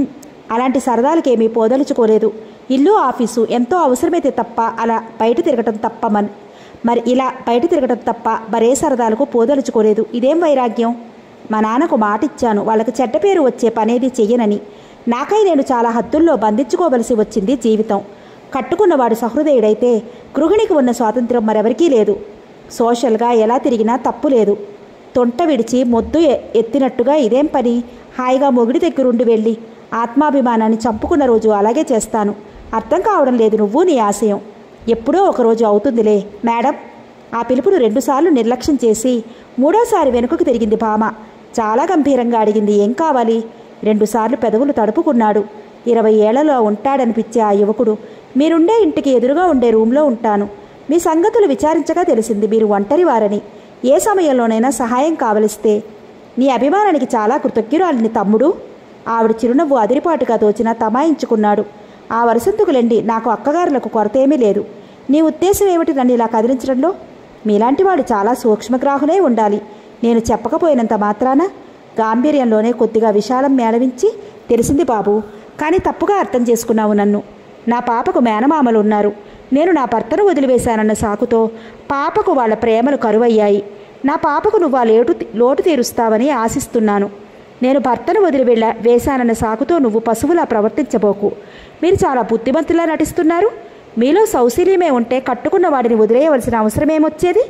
అలాంటి సరదాలకేమీ పోదలుచుకోలేదు ఇల్లు ఆఫీసు ఎంతో అవసరమైతే తప్ప అలా బయట తిరగటం తప్ప మన్ మరి ఇలా బయట తిరగటం తప్ప మరే సరదాలకు పోదలుచుకోలేదు ఇదేం వైరాగ్యం మా నాన్నకు మాట ఇచ్చాను వాళ్ళకి చెడ్డ పేరు వచ్చే పనేది చెయ్యనని నాకై నేను చాలా హద్దుల్లో బంధించుకోవలసి వచ్చింది జీవితం కట్టుకున్నవాడు సహృదయుడైతే గృహిణికి ఉన్న స్వాతంత్రం మరెవరికీ లేదు సోషల్గా ఎలా తిరిగినా తప్పు లేదు తొంట విడిచి మొద్దు ఎ- ఎత్తినట్టుగా ఇదేం పని హాయిగా మొగుడి దగ్గరుండి వెళ్ళి ఆత్మాభిమానాన్ని చంపుకున్న రోజు అలాగే చేస్తాను అర్థం కావడం లేదు నువ్వు నీ ఆశయం ఎప్పుడో ఒకరోజు అవుతుందిలే మేడం ఆ పిలుపును రెండుసార్లు నిర్లక్ష్యం చేసి మూడోసారి వెనుకకు తిరిగింది భామ చాలా గంభీరంగా అడిగింది ఏం కావాలి రెండుసార్లు పెదవులు తడుపుకున్నాడు ఇరవై ఏళ్లలో ఉంటాడనిపించే ఆ యువకుడు మీరుండే ఇంటికి ఎదురుగా ఉండే రూమ్లో ఉంటాను మీ సంగతులు విచారించగా తెలిసింది మీరు ఒంటరి వారని ఏ సమయంలోనైనా సహాయం కావలిస్తే నీ అభిమానానికి చాలా కృతజ్ఞురాలిని తమ్ముడు ఆవిడ చిరునవ్వు అదిరిపాటుగా తోచినా తమాయించుకున్నాడు ఆ వరసంతుకులండి నాకు అక్కగారులకు కొరత ఏమీ లేదు నీ ఉద్దేశం ఏమిటి నన్ను ఇలా కదిలించడంలో మీలాంటి వాడు చాలా సూక్ష్మగ్రాహులే ఉండాలి నేను చెప్పకపోయినంత మాత్రాన గాంభీర్యంలోనే కొద్దిగా విశాలం మేళవించి తెలిసింది బాబు కానీ తప్పుగా అర్థం చేసుకున్నావు నన్ను నా పాపకు మేనమామలు ఉన్నారు నేను నా భర్తను వదిలివేశానన్న సాకుతో పాపకు వాళ్ళ ప్రేమలు కరువయ్యాయి నా పాపకు నువ్వు ఆ లేటు లోటు తీరుస్తావని ఆశిస్తున్నాను నేను భర్తను వదిలి వెళ్ళ వేశానన్న సాకుతో నువ్వు పశువులా ప్రవర్తించబోకు మీరు చాలా బుద్ధిమంతులా నటిస్తున్నారు మీలో సౌశీల్యమే ఉంటే కట్టుకున్న వాడిని వదిలేయవలసిన అవసరమేమొచ్చేది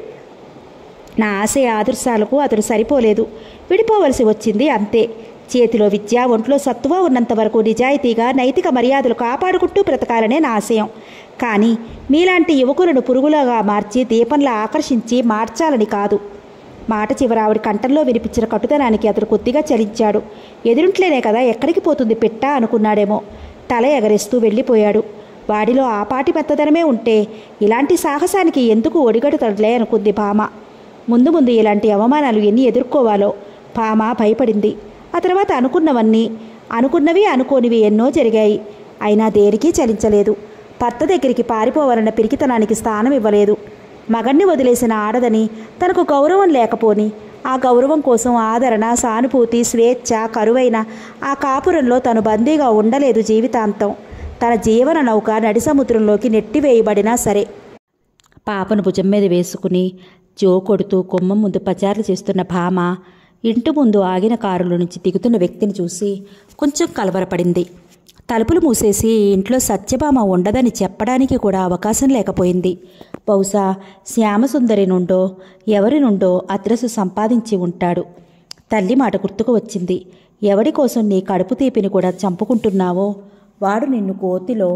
నా ఆశయ ఆదర్శాలకు అతడు సరిపోలేదు విడిపోవలసి వచ్చింది అంతే చేతిలో విద్య ఒంట్లో సత్తువ ఉన్నంత వరకు నిజాయితీగా నైతిక మర్యాదలు కాపాడుకుంటూ బ్రతకాలనే నా ఆశయం కానీ మీలాంటి యువకులను పురుగులాగా మార్చి దీపంలా ఆకర్షించి మార్చాలని కాదు మాట చివర ఆవిడ కంఠంలో వినిపించిన కట్టుదనానికి అతడు కొద్దిగా చలించాడు ఎదురుంట్లేనే కదా ఎక్కడికి పోతుంది పెట్ట అనుకున్నాడేమో తల ఎగరేస్తూ వెళ్ళిపోయాడు వాడిలో ఆపాటి మెత్తదనమే ఉంటే ఇలాంటి సాహసానికి ఎందుకు ఒడిగడుతలే అనుకుంది భామ ముందు ముందు ఇలాంటి అవమానాలు ఎన్ని ఎదుర్కోవాలో భామ భయపడింది ఆ తర్వాత అనుకున్నవన్నీ అనుకున్నవి అనుకోనివి ఎన్నో జరిగాయి అయినా దేనికి చలించలేదు భర్త దగ్గరికి పారిపోవాలన్న పిరికితనానికి స్థానం ఇవ్వలేదు మగణ్ణి వదిలేసిన ఆడదని తనకు గౌరవం లేకపోని ఆ గౌరవం కోసం ఆదరణ సానుభూతి స్వేచ్ఛ కరువైన ఆ కాపురంలో తను బందీగా ఉండలేదు జీవితాంతం తన జీవన నౌక నడి సముద్రంలోకి నెట్టివేయబడినా సరే పాపను భుజం మీద వేసుకుని జో కొడుతూ కొమ్మం ముందు పచారులు చేస్తున్న భామ ఇంటి ముందు ఆగిన కారులో నుంచి దిగుతున్న వ్యక్తిని చూసి కొంచెం కలవరపడింది తలుపులు మూసేసి ఇంట్లో సత్యభామ ఉండదని చెప్పడానికి కూడా అవకాశం లేకపోయింది బహుశా శ్యామసుందరి నుండో ఎవరి నుండో అడ్రస్ సంపాదించి ఉంటాడు తల్లి మాట గుర్తుకు వచ్చింది ఎవడి కోసం నీ కడుపు తీపిని కూడా చంపుకుంటున్నావో వాడు నిన్ను కోతిలో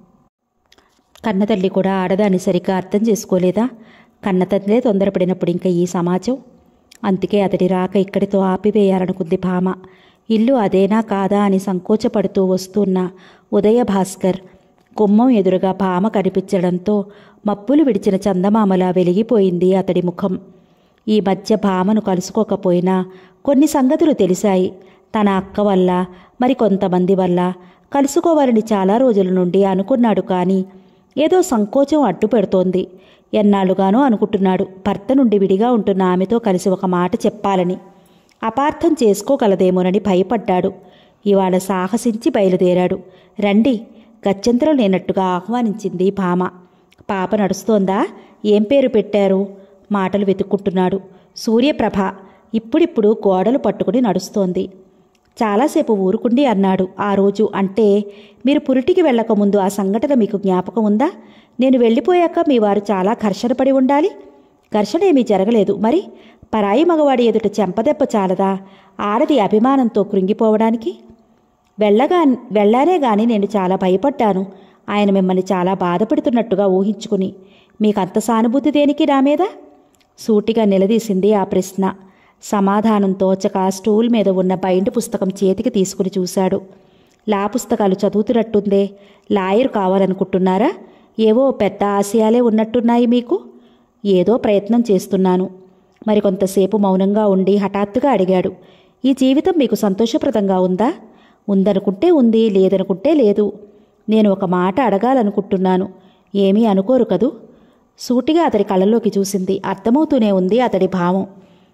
కన్నతల్లి కూడా ఆడదాన్ని సరిగ్గా అర్థం చేసుకోలేదా కన్నతల్లే తొందరపడినప్పుడు ఇంకా ఈ సమాజం అందుకే అతడి రాక ఇక్కడితో ఆపివేయాలనుకుంది భామ ఇల్లు అదేనా కాదా అని సంకోచపడుతూ వస్తున్న ఉదయ భాస్కర్ గుమ్మం ఎదురుగా భామ కనిపించడంతో మప్పులు విడిచిన చందమామలా వెలిగిపోయింది అతడి ముఖం ఈ మధ్య భామను కలుసుకోకపోయినా కొన్ని సంగతులు తెలిసాయి తన అక్క వల్ల మరి కొంతమంది వల్ల కలుసుకోవాలని చాలా రోజుల నుండి అనుకున్నాడు కానీ ఏదో సంకోచం అడ్డు పెడుతోంది ఎన్నాళ్ళుగానో అనుకుంటున్నాడు భర్త నుండి విడిగా ఉంటున్న ఆమెతో కలిసి ఒక మాట చెప్పాలని అపార్థం చేసుకోగలదేమోనని భయపడ్డాడు ఇవాళ సాహసించి బయలుదేరాడు రండి గత్యంతరం లేనట్టుగా ఆహ్వానించింది భామ పాప నడుస్తోందా ఏం పేరు పెట్టారు మాటలు వెతుక్కుంటున్నాడు సూర్యప్రభ ఇప్పుడిప్పుడు గోడలు పట్టుకుని నడుస్తోంది చాలాసేపు ఊరుకుండి అన్నాడు ఆ రోజు అంటే మీరు పురిటికి వెళ్ళకముందు ఆ సంఘటన మీకు జ్ఞాపకం ఉందా నేను వెళ్ళిపోయాక మీ వారు చాలా ఘర్షణ పడి ఉండాలి ఘర్షణ ఏమీ జరగలేదు మరి పరాయి మగవాడి ఎదుట చెంపదెబ్బ చాలదా ఆడది అభిమానంతో కృంగిపోవడానికి వెళ్ళగా వెళ్ళానే గాని నేను చాలా భయపడ్డాను ఆయన మిమ్మల్ని చాలా బాధపెడుతున్నట్టుగా ఊహించుకుని మీకంత సానుభూతి దేనికి నా మీద సూటిగా నిలదీసింది ఆ ప్రశ్న సమాధానం తోచక స్టూల్ మీద ఉన్న బైండ్ పుస్తకం చేతికి తీసుకుని చూశాడు లా పుస్తకాలు చదువుతున్నట్టుందే లాయర్ కావాలనుకుంటున్నారా ఏవో పెద్ద ఆశయాలే ఉన్నట్టున్నాయి మీకు ఏదో ప్రయత్నం చేస్తున్నాను మరి కొంతసేపు మౌనంగా ఉండి హఠాత్తుగా అడిగాడు ఈ జీవితం మీకు సంతోషప్రదంగా ఉందా ఉందనుకుంటే ఉంది లేదనుకుంటే లేదు నేను ఒక మాట అడగాలనుకుంటున్నాను ఏమీ అనుకోరు కదూ సూటిగా అతడి కళ్ళలోకి చూసింది అర్థమవుతూనే ఉంది అతడి భావం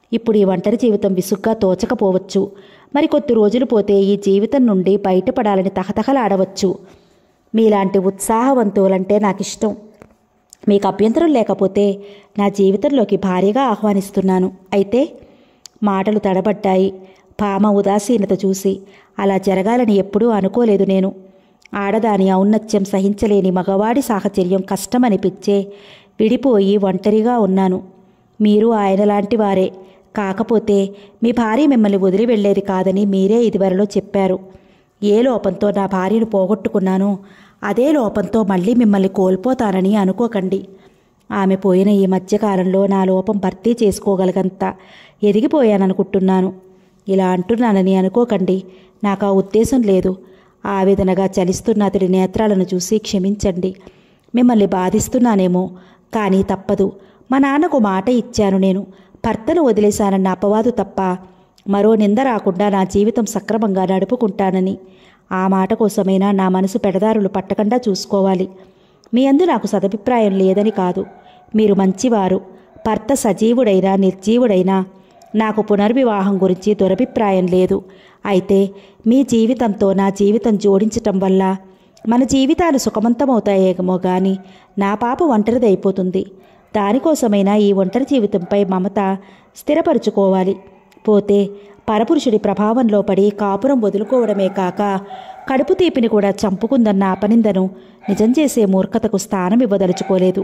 ఇప్పుడు ఈ ఒంటరి జీవితం విసుగ్గా తోచకపోవచ్చు మరి కొద్ది రోజులు పోతే ఈ జీవితం నుండి బయటపడాలని తహతహలాడవచ్చు మీలాంటి ఉత్సాహవంతులంటే నాకు ఇష్టం మీకు అభ్యంతరం లేకపోతే నా జీవితంలోకి భారీగా ఆహ్వానిస్తున్నాను అయితే మాటలు తడబడ్డాయి భామ ఉదాసీనత చూసి అలా జరగాలని ఎప్పుడూ అనుకోలేదు నేను ఆడదాని ఔన్నత్యం సహించలేని మగవాడి సాహచర్యం కష్టమనిపించే విడిపోయి ఒంటరిగా ఉన్నాను మీరు ఆయన లాంటి వారే కాకపోతే మీ భార్య మిమ్మల్ని వదిలి వెళ్ళేది కాదని మీరే ఇదివరలో చెప్పారు ఏ లోపంతో నా భార్యను పోగొట్టుకున్నానో అదే లోపంతో మళ్ళీ మిమ్మల్ని కోల్పోతానని అనుకోకండి ఆమె పోయిన ఈ మధ్యకాలంలో నా లోపం భర్తీ చేసుకోగలగంత ఎదిగిపోయాననుకుంటున్నాను ఇలా అంటున్నానని అనుకోకండి నాకు ఆ ఉద్దేశం లేదు ఆవేదనగా చలిస్తున్న అతడి నేత్రాలను చూసి క్షమించండి మిమ్మల్ని బాధిస్తున్నానేమో కానీ తప్పదు మా నాన్నకు మాట ఇచ్చాను నేను భర్తను వదిలేశానన్న అపవాదు తప్ప మరో నింద రాకుండా నా జీవితం సక్రమంగా నడుపుకుంటానని ఆ మాట కోసమైనా నా మనసు పెడదారులు పట్టకుండా చూసుకోవాలి మీ అందు నాకు సదభిప్రాయం లేదని కాదు మీరు మంచివారు భర్త సజీవుడైనా నిర్జీవుడైనా నాకు పునర్వివాహం గురించి దురభిప్రాయం లేదు అయితే మీ జీవితంతో నా జీవితం జోడించటం వల్ల మన జీవితాలు సుఖవంతమవుతాయేమో గాని నా పాప ఒంటరిదైపోతుంది దానికోసమైనా ఈ ఒంటరి జీవితంపై మమత స్థిరపరుచుకోవాలి పోతే పరపురుషుడి ప్రభావంలో పడి కాపురం వదులుకోవడమే కాక కడుపు తీపిని కూడా చంపుకుందన్న అపనిందను నిజం చేసే మూర్ఖతకు స్థానం ఇవ్వదలుచుకోలేదు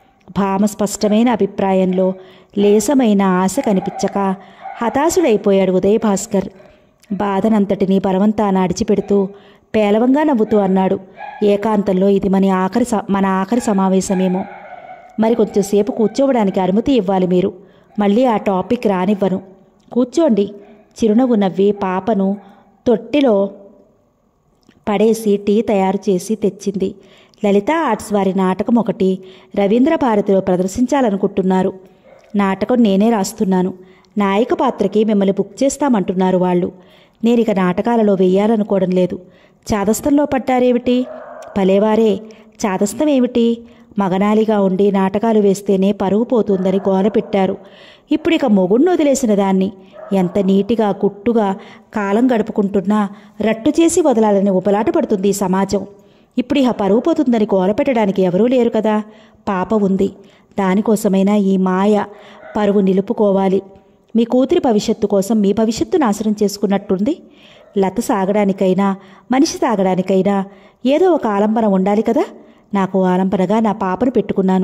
భామ స్పష్టమైన అభిప్రాయంలో లేసమైన ఆశ కనిపించక హతాశుడైపోయాడు ఉదయ్ భాస్కర్ బాధనంతటినీ బలవంతాన అడిచిపెడుతూ పేలవంగా నవ్వుతూ అన్నాడు ఏకాంతంలో ఇది మన ఆఖరి స- మన ఆఖరి సమావేశమేమో మరి కొంచెంసేపు కూర్చోవడానికి అనుమతి ఇవ్వాలి మీరు మళ్ళీ ఆ టాపిక్ రానివ్వను కూర్చోండి చిరునవ్వు నవ్వి పాపను తొట్టిలో పడేసి టీ తయారు చేసి తెచ్చింది లలిత ఆర్ట్స్ వారి నాటకం ఒకటి రవీంద్ర భారతిలో ప్రదర్శించాలనుకుంటున్నారు నాటకం నేనే రాస్తున్నాను నాయక పాత్రకి మిమ్మల్ని బుక్ చేస్తామంటున్నారు వాళ్ళు నేను ఇక నాటకాలలో వెయ్యాలనుకోవడం లేదు చాదస్తంలో పడ్డారేమిటి భలేవారే చాదస్తం ఏమిటి మగనాలిగా ఉండి నాటకాలు వేస్తేనే పరుగు పోతుందని గోల పెట్టారు ఇప్పుడు ఇక మొగుణ్ణి వదిలేసిన దాన్ని ఎంత నీటిగా గుట్టుగా కాలం గడుపుకుంటున్నా రట్టు చేసి వదలాలని ఉపలాట పడుతుంది ఈ సమాజం ఇప్పుడు ఇహ పరువు పోతుందని గోల పెట్టడానికి ఎవరూ లేరు కదా పాప ఉంది దానికోసమైనా ఈ మాయ పరువు నిలుపుకోవాలి మీ కూతురి భవిష్యత్తు కోసం మీ భవిష్యత్తు నాశనం చేసుకున్నట్టుంది లత సాగడానికైనా మనిషి సాగడానికైనా ఏదో ఒక ఆలంబన ఉండాలి కదా నాకు ఆలంబనగా నా పాపను పెట్టుకున్నాను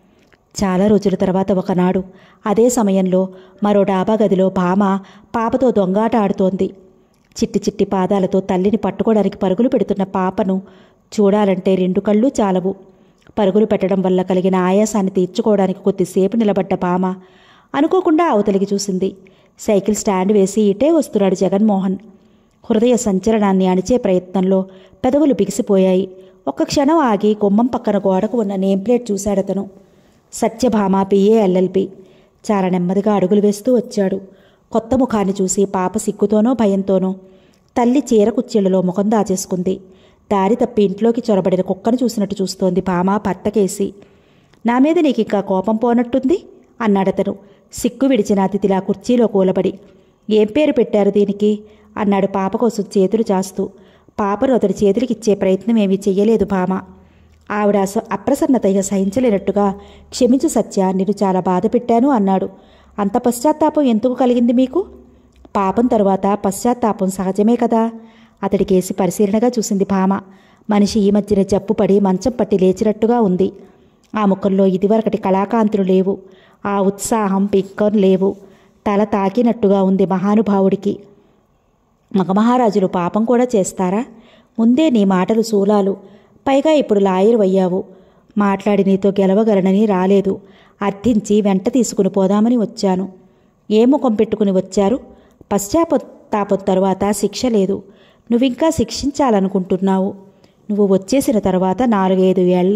చాలా రోజుల తర్వాత ఒకనాడు అదే సమయంలో మరో డాబా గదిలో భామ పాపతో దొంగాట ఆడుతోంది చిట్టి చిట్టి పాదాలతో తల్లిని పట్టుకోవడానికి పరుగులు పెడుతున్న పాపను చూడాలంటే రెండు కళ్ళు చాలవు పరుగులు పెట్టడం వల్ల కలిగిన ఆయాసాన్ని తీర్చుకోవడానికి కొద్దిసేపు నిలబడ్డ భామ అనుకోకుండా అవతలికి చూసింది సైకిల్ స్టాండ్ వేసి ఇటే వస్తున్నాడు జగన్మోహన్ హృదయ సంచలనాన్ని అణిచే ప్రయత్నంలో పెదవులు బిగిసిపోయాయి ఒక్క క్షణం ఆగి గుమ్మం పక్కన గోడకు ఉన్న నేమ్ ప్లేట్ చూశాడతను సత్యభామ పిఏ ఎల్ఎల్బి చాలా నెమ్మదిగా అడుగులు వేస్తూ వచ్చాడు కొత్త ముఖాన్ని చూసి పాప సిగ్గుతోనో భయంతోనో తల్లి చీర కుచ్చిళ్లలో ముఖం దాచేసుకుంది దారి తప్పి ఇంట్లోకి చొరబడిన కుక్కను చూసినట్టు చూస్తోంది భామ భర్తకేసి నా మీద నీకు ఇంకా కోపం పోనట్టుంది అన్నాడతను సిగ్గు విడిచిన అతిథిలా కుర్చీలో కూలబడి ఏం పేరు పెట్టారు దీనికి అన్నాడు పాప కోసం చేతులు చాస్తూ పాపను అతడి చేతులకిచ్చే ప్రయత్నం ఏమీ చెయ్యలేదు భామ ఆవిడ అస- అప్రసన్నత ఇక సహించలేనట్టుగా క్షమించు సత్య నేను చాలా బాధ పెట్టాను అన్నాడు అంత పశ్చాత్తాపం ఎందుకు కలిగింది మీకు పాపం తరువాత పశ్చాత్తాపం సహజమే కదా అతడికేసి పరిశీలనగా చూసింది భామ మనిషి ఈ మధ్యన జప్పుపడి మంచం పట్టి లేచినట్టుగా ఉంది ఆ ముఖంలో ఇదివరకటి కళాకాంతులు లేవు ఆ ఉత్సాహం పిక్కం లేవు తల తాకినట్టుగా ఉంది మహానుభావుడికి మగమహారాజులు పాపం కూడా చేస్తారా ముందే నీ మాటలు శూలాలు పైగా ఇప్పుడు లాయరు అయ్యావు మాట్లాడి నీతో గెలవగలనని రాలేదు అర్థించి వెంట తీసుకుని పోదామని వచ్చాను ఏ ముఖం పెట్టుకుని వచ్చారు పశ్చాత్తాపం తరువాత శిక్ష లేదు నువ్వింకా శిక్షించాలనుకుంటున్నావు నువ్వు వచ్చేసిన తర్వాత నాలుగైదు ఏళ్ళ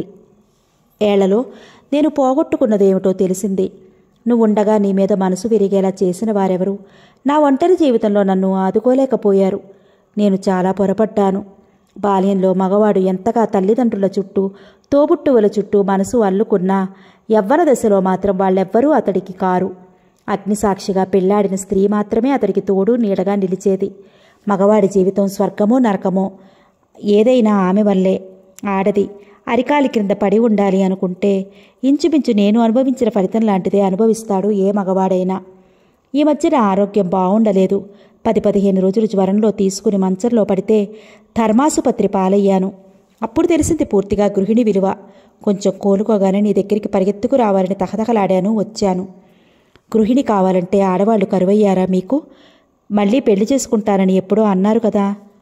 ఏళ్లలో నేను పోగొట్టుకున్నదేమిటో తెలిసింది నువ్వుండగా నీ మీద మనసు విరిగేలా చేసిన వారెవరు నా ఒంటరి జీవితంలో నన్ను ఆదుకోలేకపోయారు నేను చాలా పొరపడ్డాను బాల్యంలో మగవాడు ఎంతగా తల్లిదండ్రుల చుట్టూ తోబుట్టువుల చుట్టూ మనసు అల్లుకున్నా యవ్వన దశలో మాత్రం వాళ్ళెవ్వరూ అతడికి కారు అగ్నిసాక్షిగా పెళ్లాడిన స్త్రీ మాత్రమే అతడికి తోడు నీడగా నిలిచేది మగవాడి జీవితం స్వర్గమో నరకమో ఏదైనా ఆమె వల్లే ఆడది అరికాలి క్రింద పడి ఉండాలి అనుకుంటే ఇంచుమించు నేను అనుభవించిన ఫలితం లాంటిదే అనుభవిస్తాడు ఏ మగవాడైనా ఈ మధ్యన ఆరోగ్యం బాగుండలేదు పది పదిహేను రోజులు జ్వరంలో తీసుకుని మంచంలో పడితే ధర్మాసుపత్రి పాలయ్యాను అప్పుడు తెలిసింది పూర్తిగా గృహిణి విలువ కొంచెం కోలుకోగానే నీ దగ్గరికి పరిగెత్తుకు రావాలని తహతహలాడాను వచ్చాను గృహిణి కావాలంటే ఆడవాళ్ళు కరువయ్యారా మీకు మళ్ళీ పెళ్లి చేసుకుంటానని ఎప్పుడో అన్నారు కదా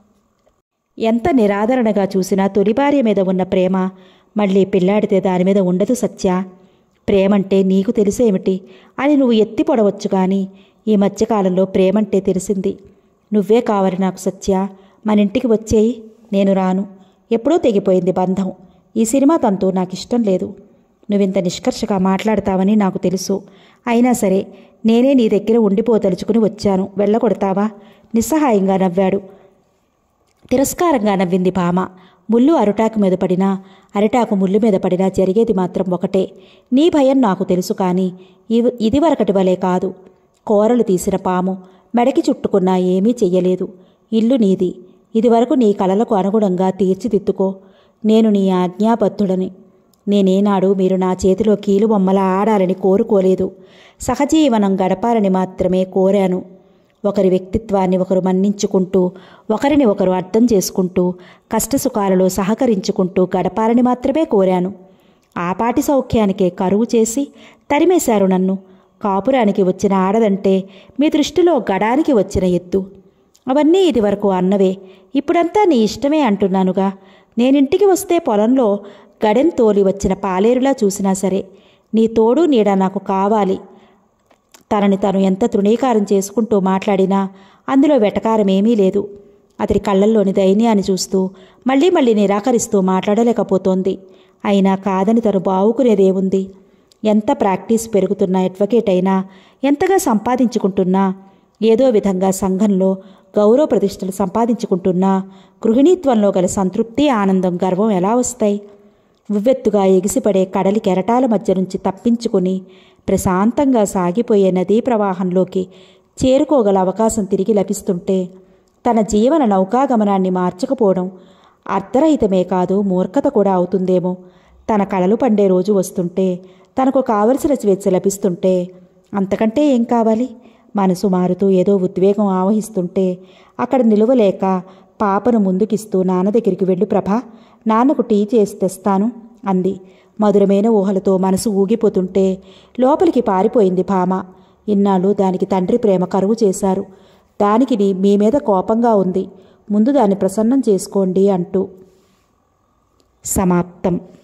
ఎంత నిరాదరణగా చూసినా తొలి భార్య మీద ఉన్న ప్రేమ మళ్ళీ పిల్లాడితే దాని మీద ఉండదు సత్య ప్రేమంటే నీకు తెలిసేమిటి అని నువ్వు ఎత్తి పొడవచ్చు కానీ ఈ మధ్యకాలంలో ప్రేమంటే తెలిసింది నువ్వే కావాలి నాకు సత్య మన ఇంటికి వచ్చేయి నేను రాను ఎప్పుడో తెగిపోయింది బంధం ఈ సినిమా తంతు నాకు ఇష్టం లేదు నువ్వింత నిష్కర్షగా మాట్లాడతావని నాకు తెలుసు అయినా సరే నేనే నీ దగ్గర ఉండిపోతలుచుకుని వచ్చాను వెళ్ళగొడతావా నిస్సహాయంగా నవ్వాడు తిరస్కారంగా నవ్వింది భామ ముళ్ళు అరిటాకు మీద పడినా అరిటాకు ముళ్ళు మీద పడినా జరిగేది మాత్రం ఒకటే నీ భయం నాకు తెలుసు కానీ ఇవి ఇదివరకటి వలే కాదు కోరలు తీసిన పాము మెడకి చుట్టుకున్నా ఏమీ చెయ్యలేదు ఇల్లు నీది ఇదివరకు నీ కలలకు అనుగుణంగా తీర్చిదిద్దుకో నేను నీ ఆజ్ఞాబద్ధుడని నేనేనాడు మీరు నా చేతిలో కీలు బొమ్మలా ఆడాలని కోరుకోలేదు సహజీవనం గడపాలని మాత్రమే కోరాను ఒకరి వ్యక్తిత్వాన్ని ఒకరు మన్నించుకుంటూ ఒకరిని ఒకరు అర్థం చేసుకుంటూ కష్టసుఖాలలో సహకరించుకుంటూ గడపాలని మాత్రమే కోరాను ఆపాటి సౌఖ్యానికే కరువు చేసి తరిమేశారు నన్ను కాపురానికి వచ్చిన ఆడదంటే మీ దృష్టిలో గడానికి వచ్చిన ఎత్తు అవన్నీ ఇదివరకు అన్నవే ఇప్పుడంతా నీ ఇష్టమే అంటున్నానుగా నేనింటికి వస్తే పొలంలో గడెం తోలి వచ్చిన పాలేరులా చూసినా సరే నీ తోడు నీడ నాకు కావాలి తనని తను ఎంత తృణీకారం చేసుకుంటూ మాట్లాడినా అందులో వెటకారమేమీ లేదు అతడి కళ్ళల్లోని దైన్యాన్ని చూస్తూ మళ్ళీ మళ్ళీ నిరాకరిస్తూ మాట్లాడలేకపోతోంది అయినా కాదని తను బావుకునేదేముంది ఎంత ప్రాక్టీస్ పెరుగుతున్న అడ్వకేట్ అయినా ఎంతగా సంపాదించుకుంటున్నా ఏదో విధంగా సంఘంలో గౌరవ ప్రతిష్టలు సంపాదించుకుంటున్నా గృహిణీత్వంలో గల సంతృప్తి ఆనందం గర్వం ఎలా వస్తాయి ఉవ్వెత్తుగా ఎగిసిపడే కడలి కెరటాల మధ్య నుంచి తప్పించుకుని ప్రశాంతంగా సాగిపోయే నదీ ప్రవాహంలోకి చేరుకోగల అవకాశం తిరిగి లభిస్తుంటే తన జీవన నౌకాగమనాన్ని మార్చకపోవడం అర్ధరహితమే కాదు మూర్ఖత కూడా అవుతుందేమో తన కలలు పండే రోజు వస్తుంటే తనకు కావలసిన స్వేచ్ఛ లభిస్తుంటే అంతకంటే ఏం కావాలి మనసు మారుతూ ఏదో ఉద్వేగం ఆవహిస్తుంటే అక్కడ నిలువలేక పాపను ముందుకిస్తూ నాన్న దగ్గరికి వెళ్ళు ప్రభా నాన్నకు టీ చేసి తెస్తాను అంది మధురమైన ఊహలతో మనసు ఊగిపోతుంటే లోపలికి పారిపోయింది భామ ఇన్నాళ్ళు దానికి తండ్రి ప్రేమ కరువు చేశారు దానికి నీ- మీ మీద కోపంగా ఉంది ముందు దాన్ని ప్రసన్నం చేసుకోండి అంటూ సమాప్తం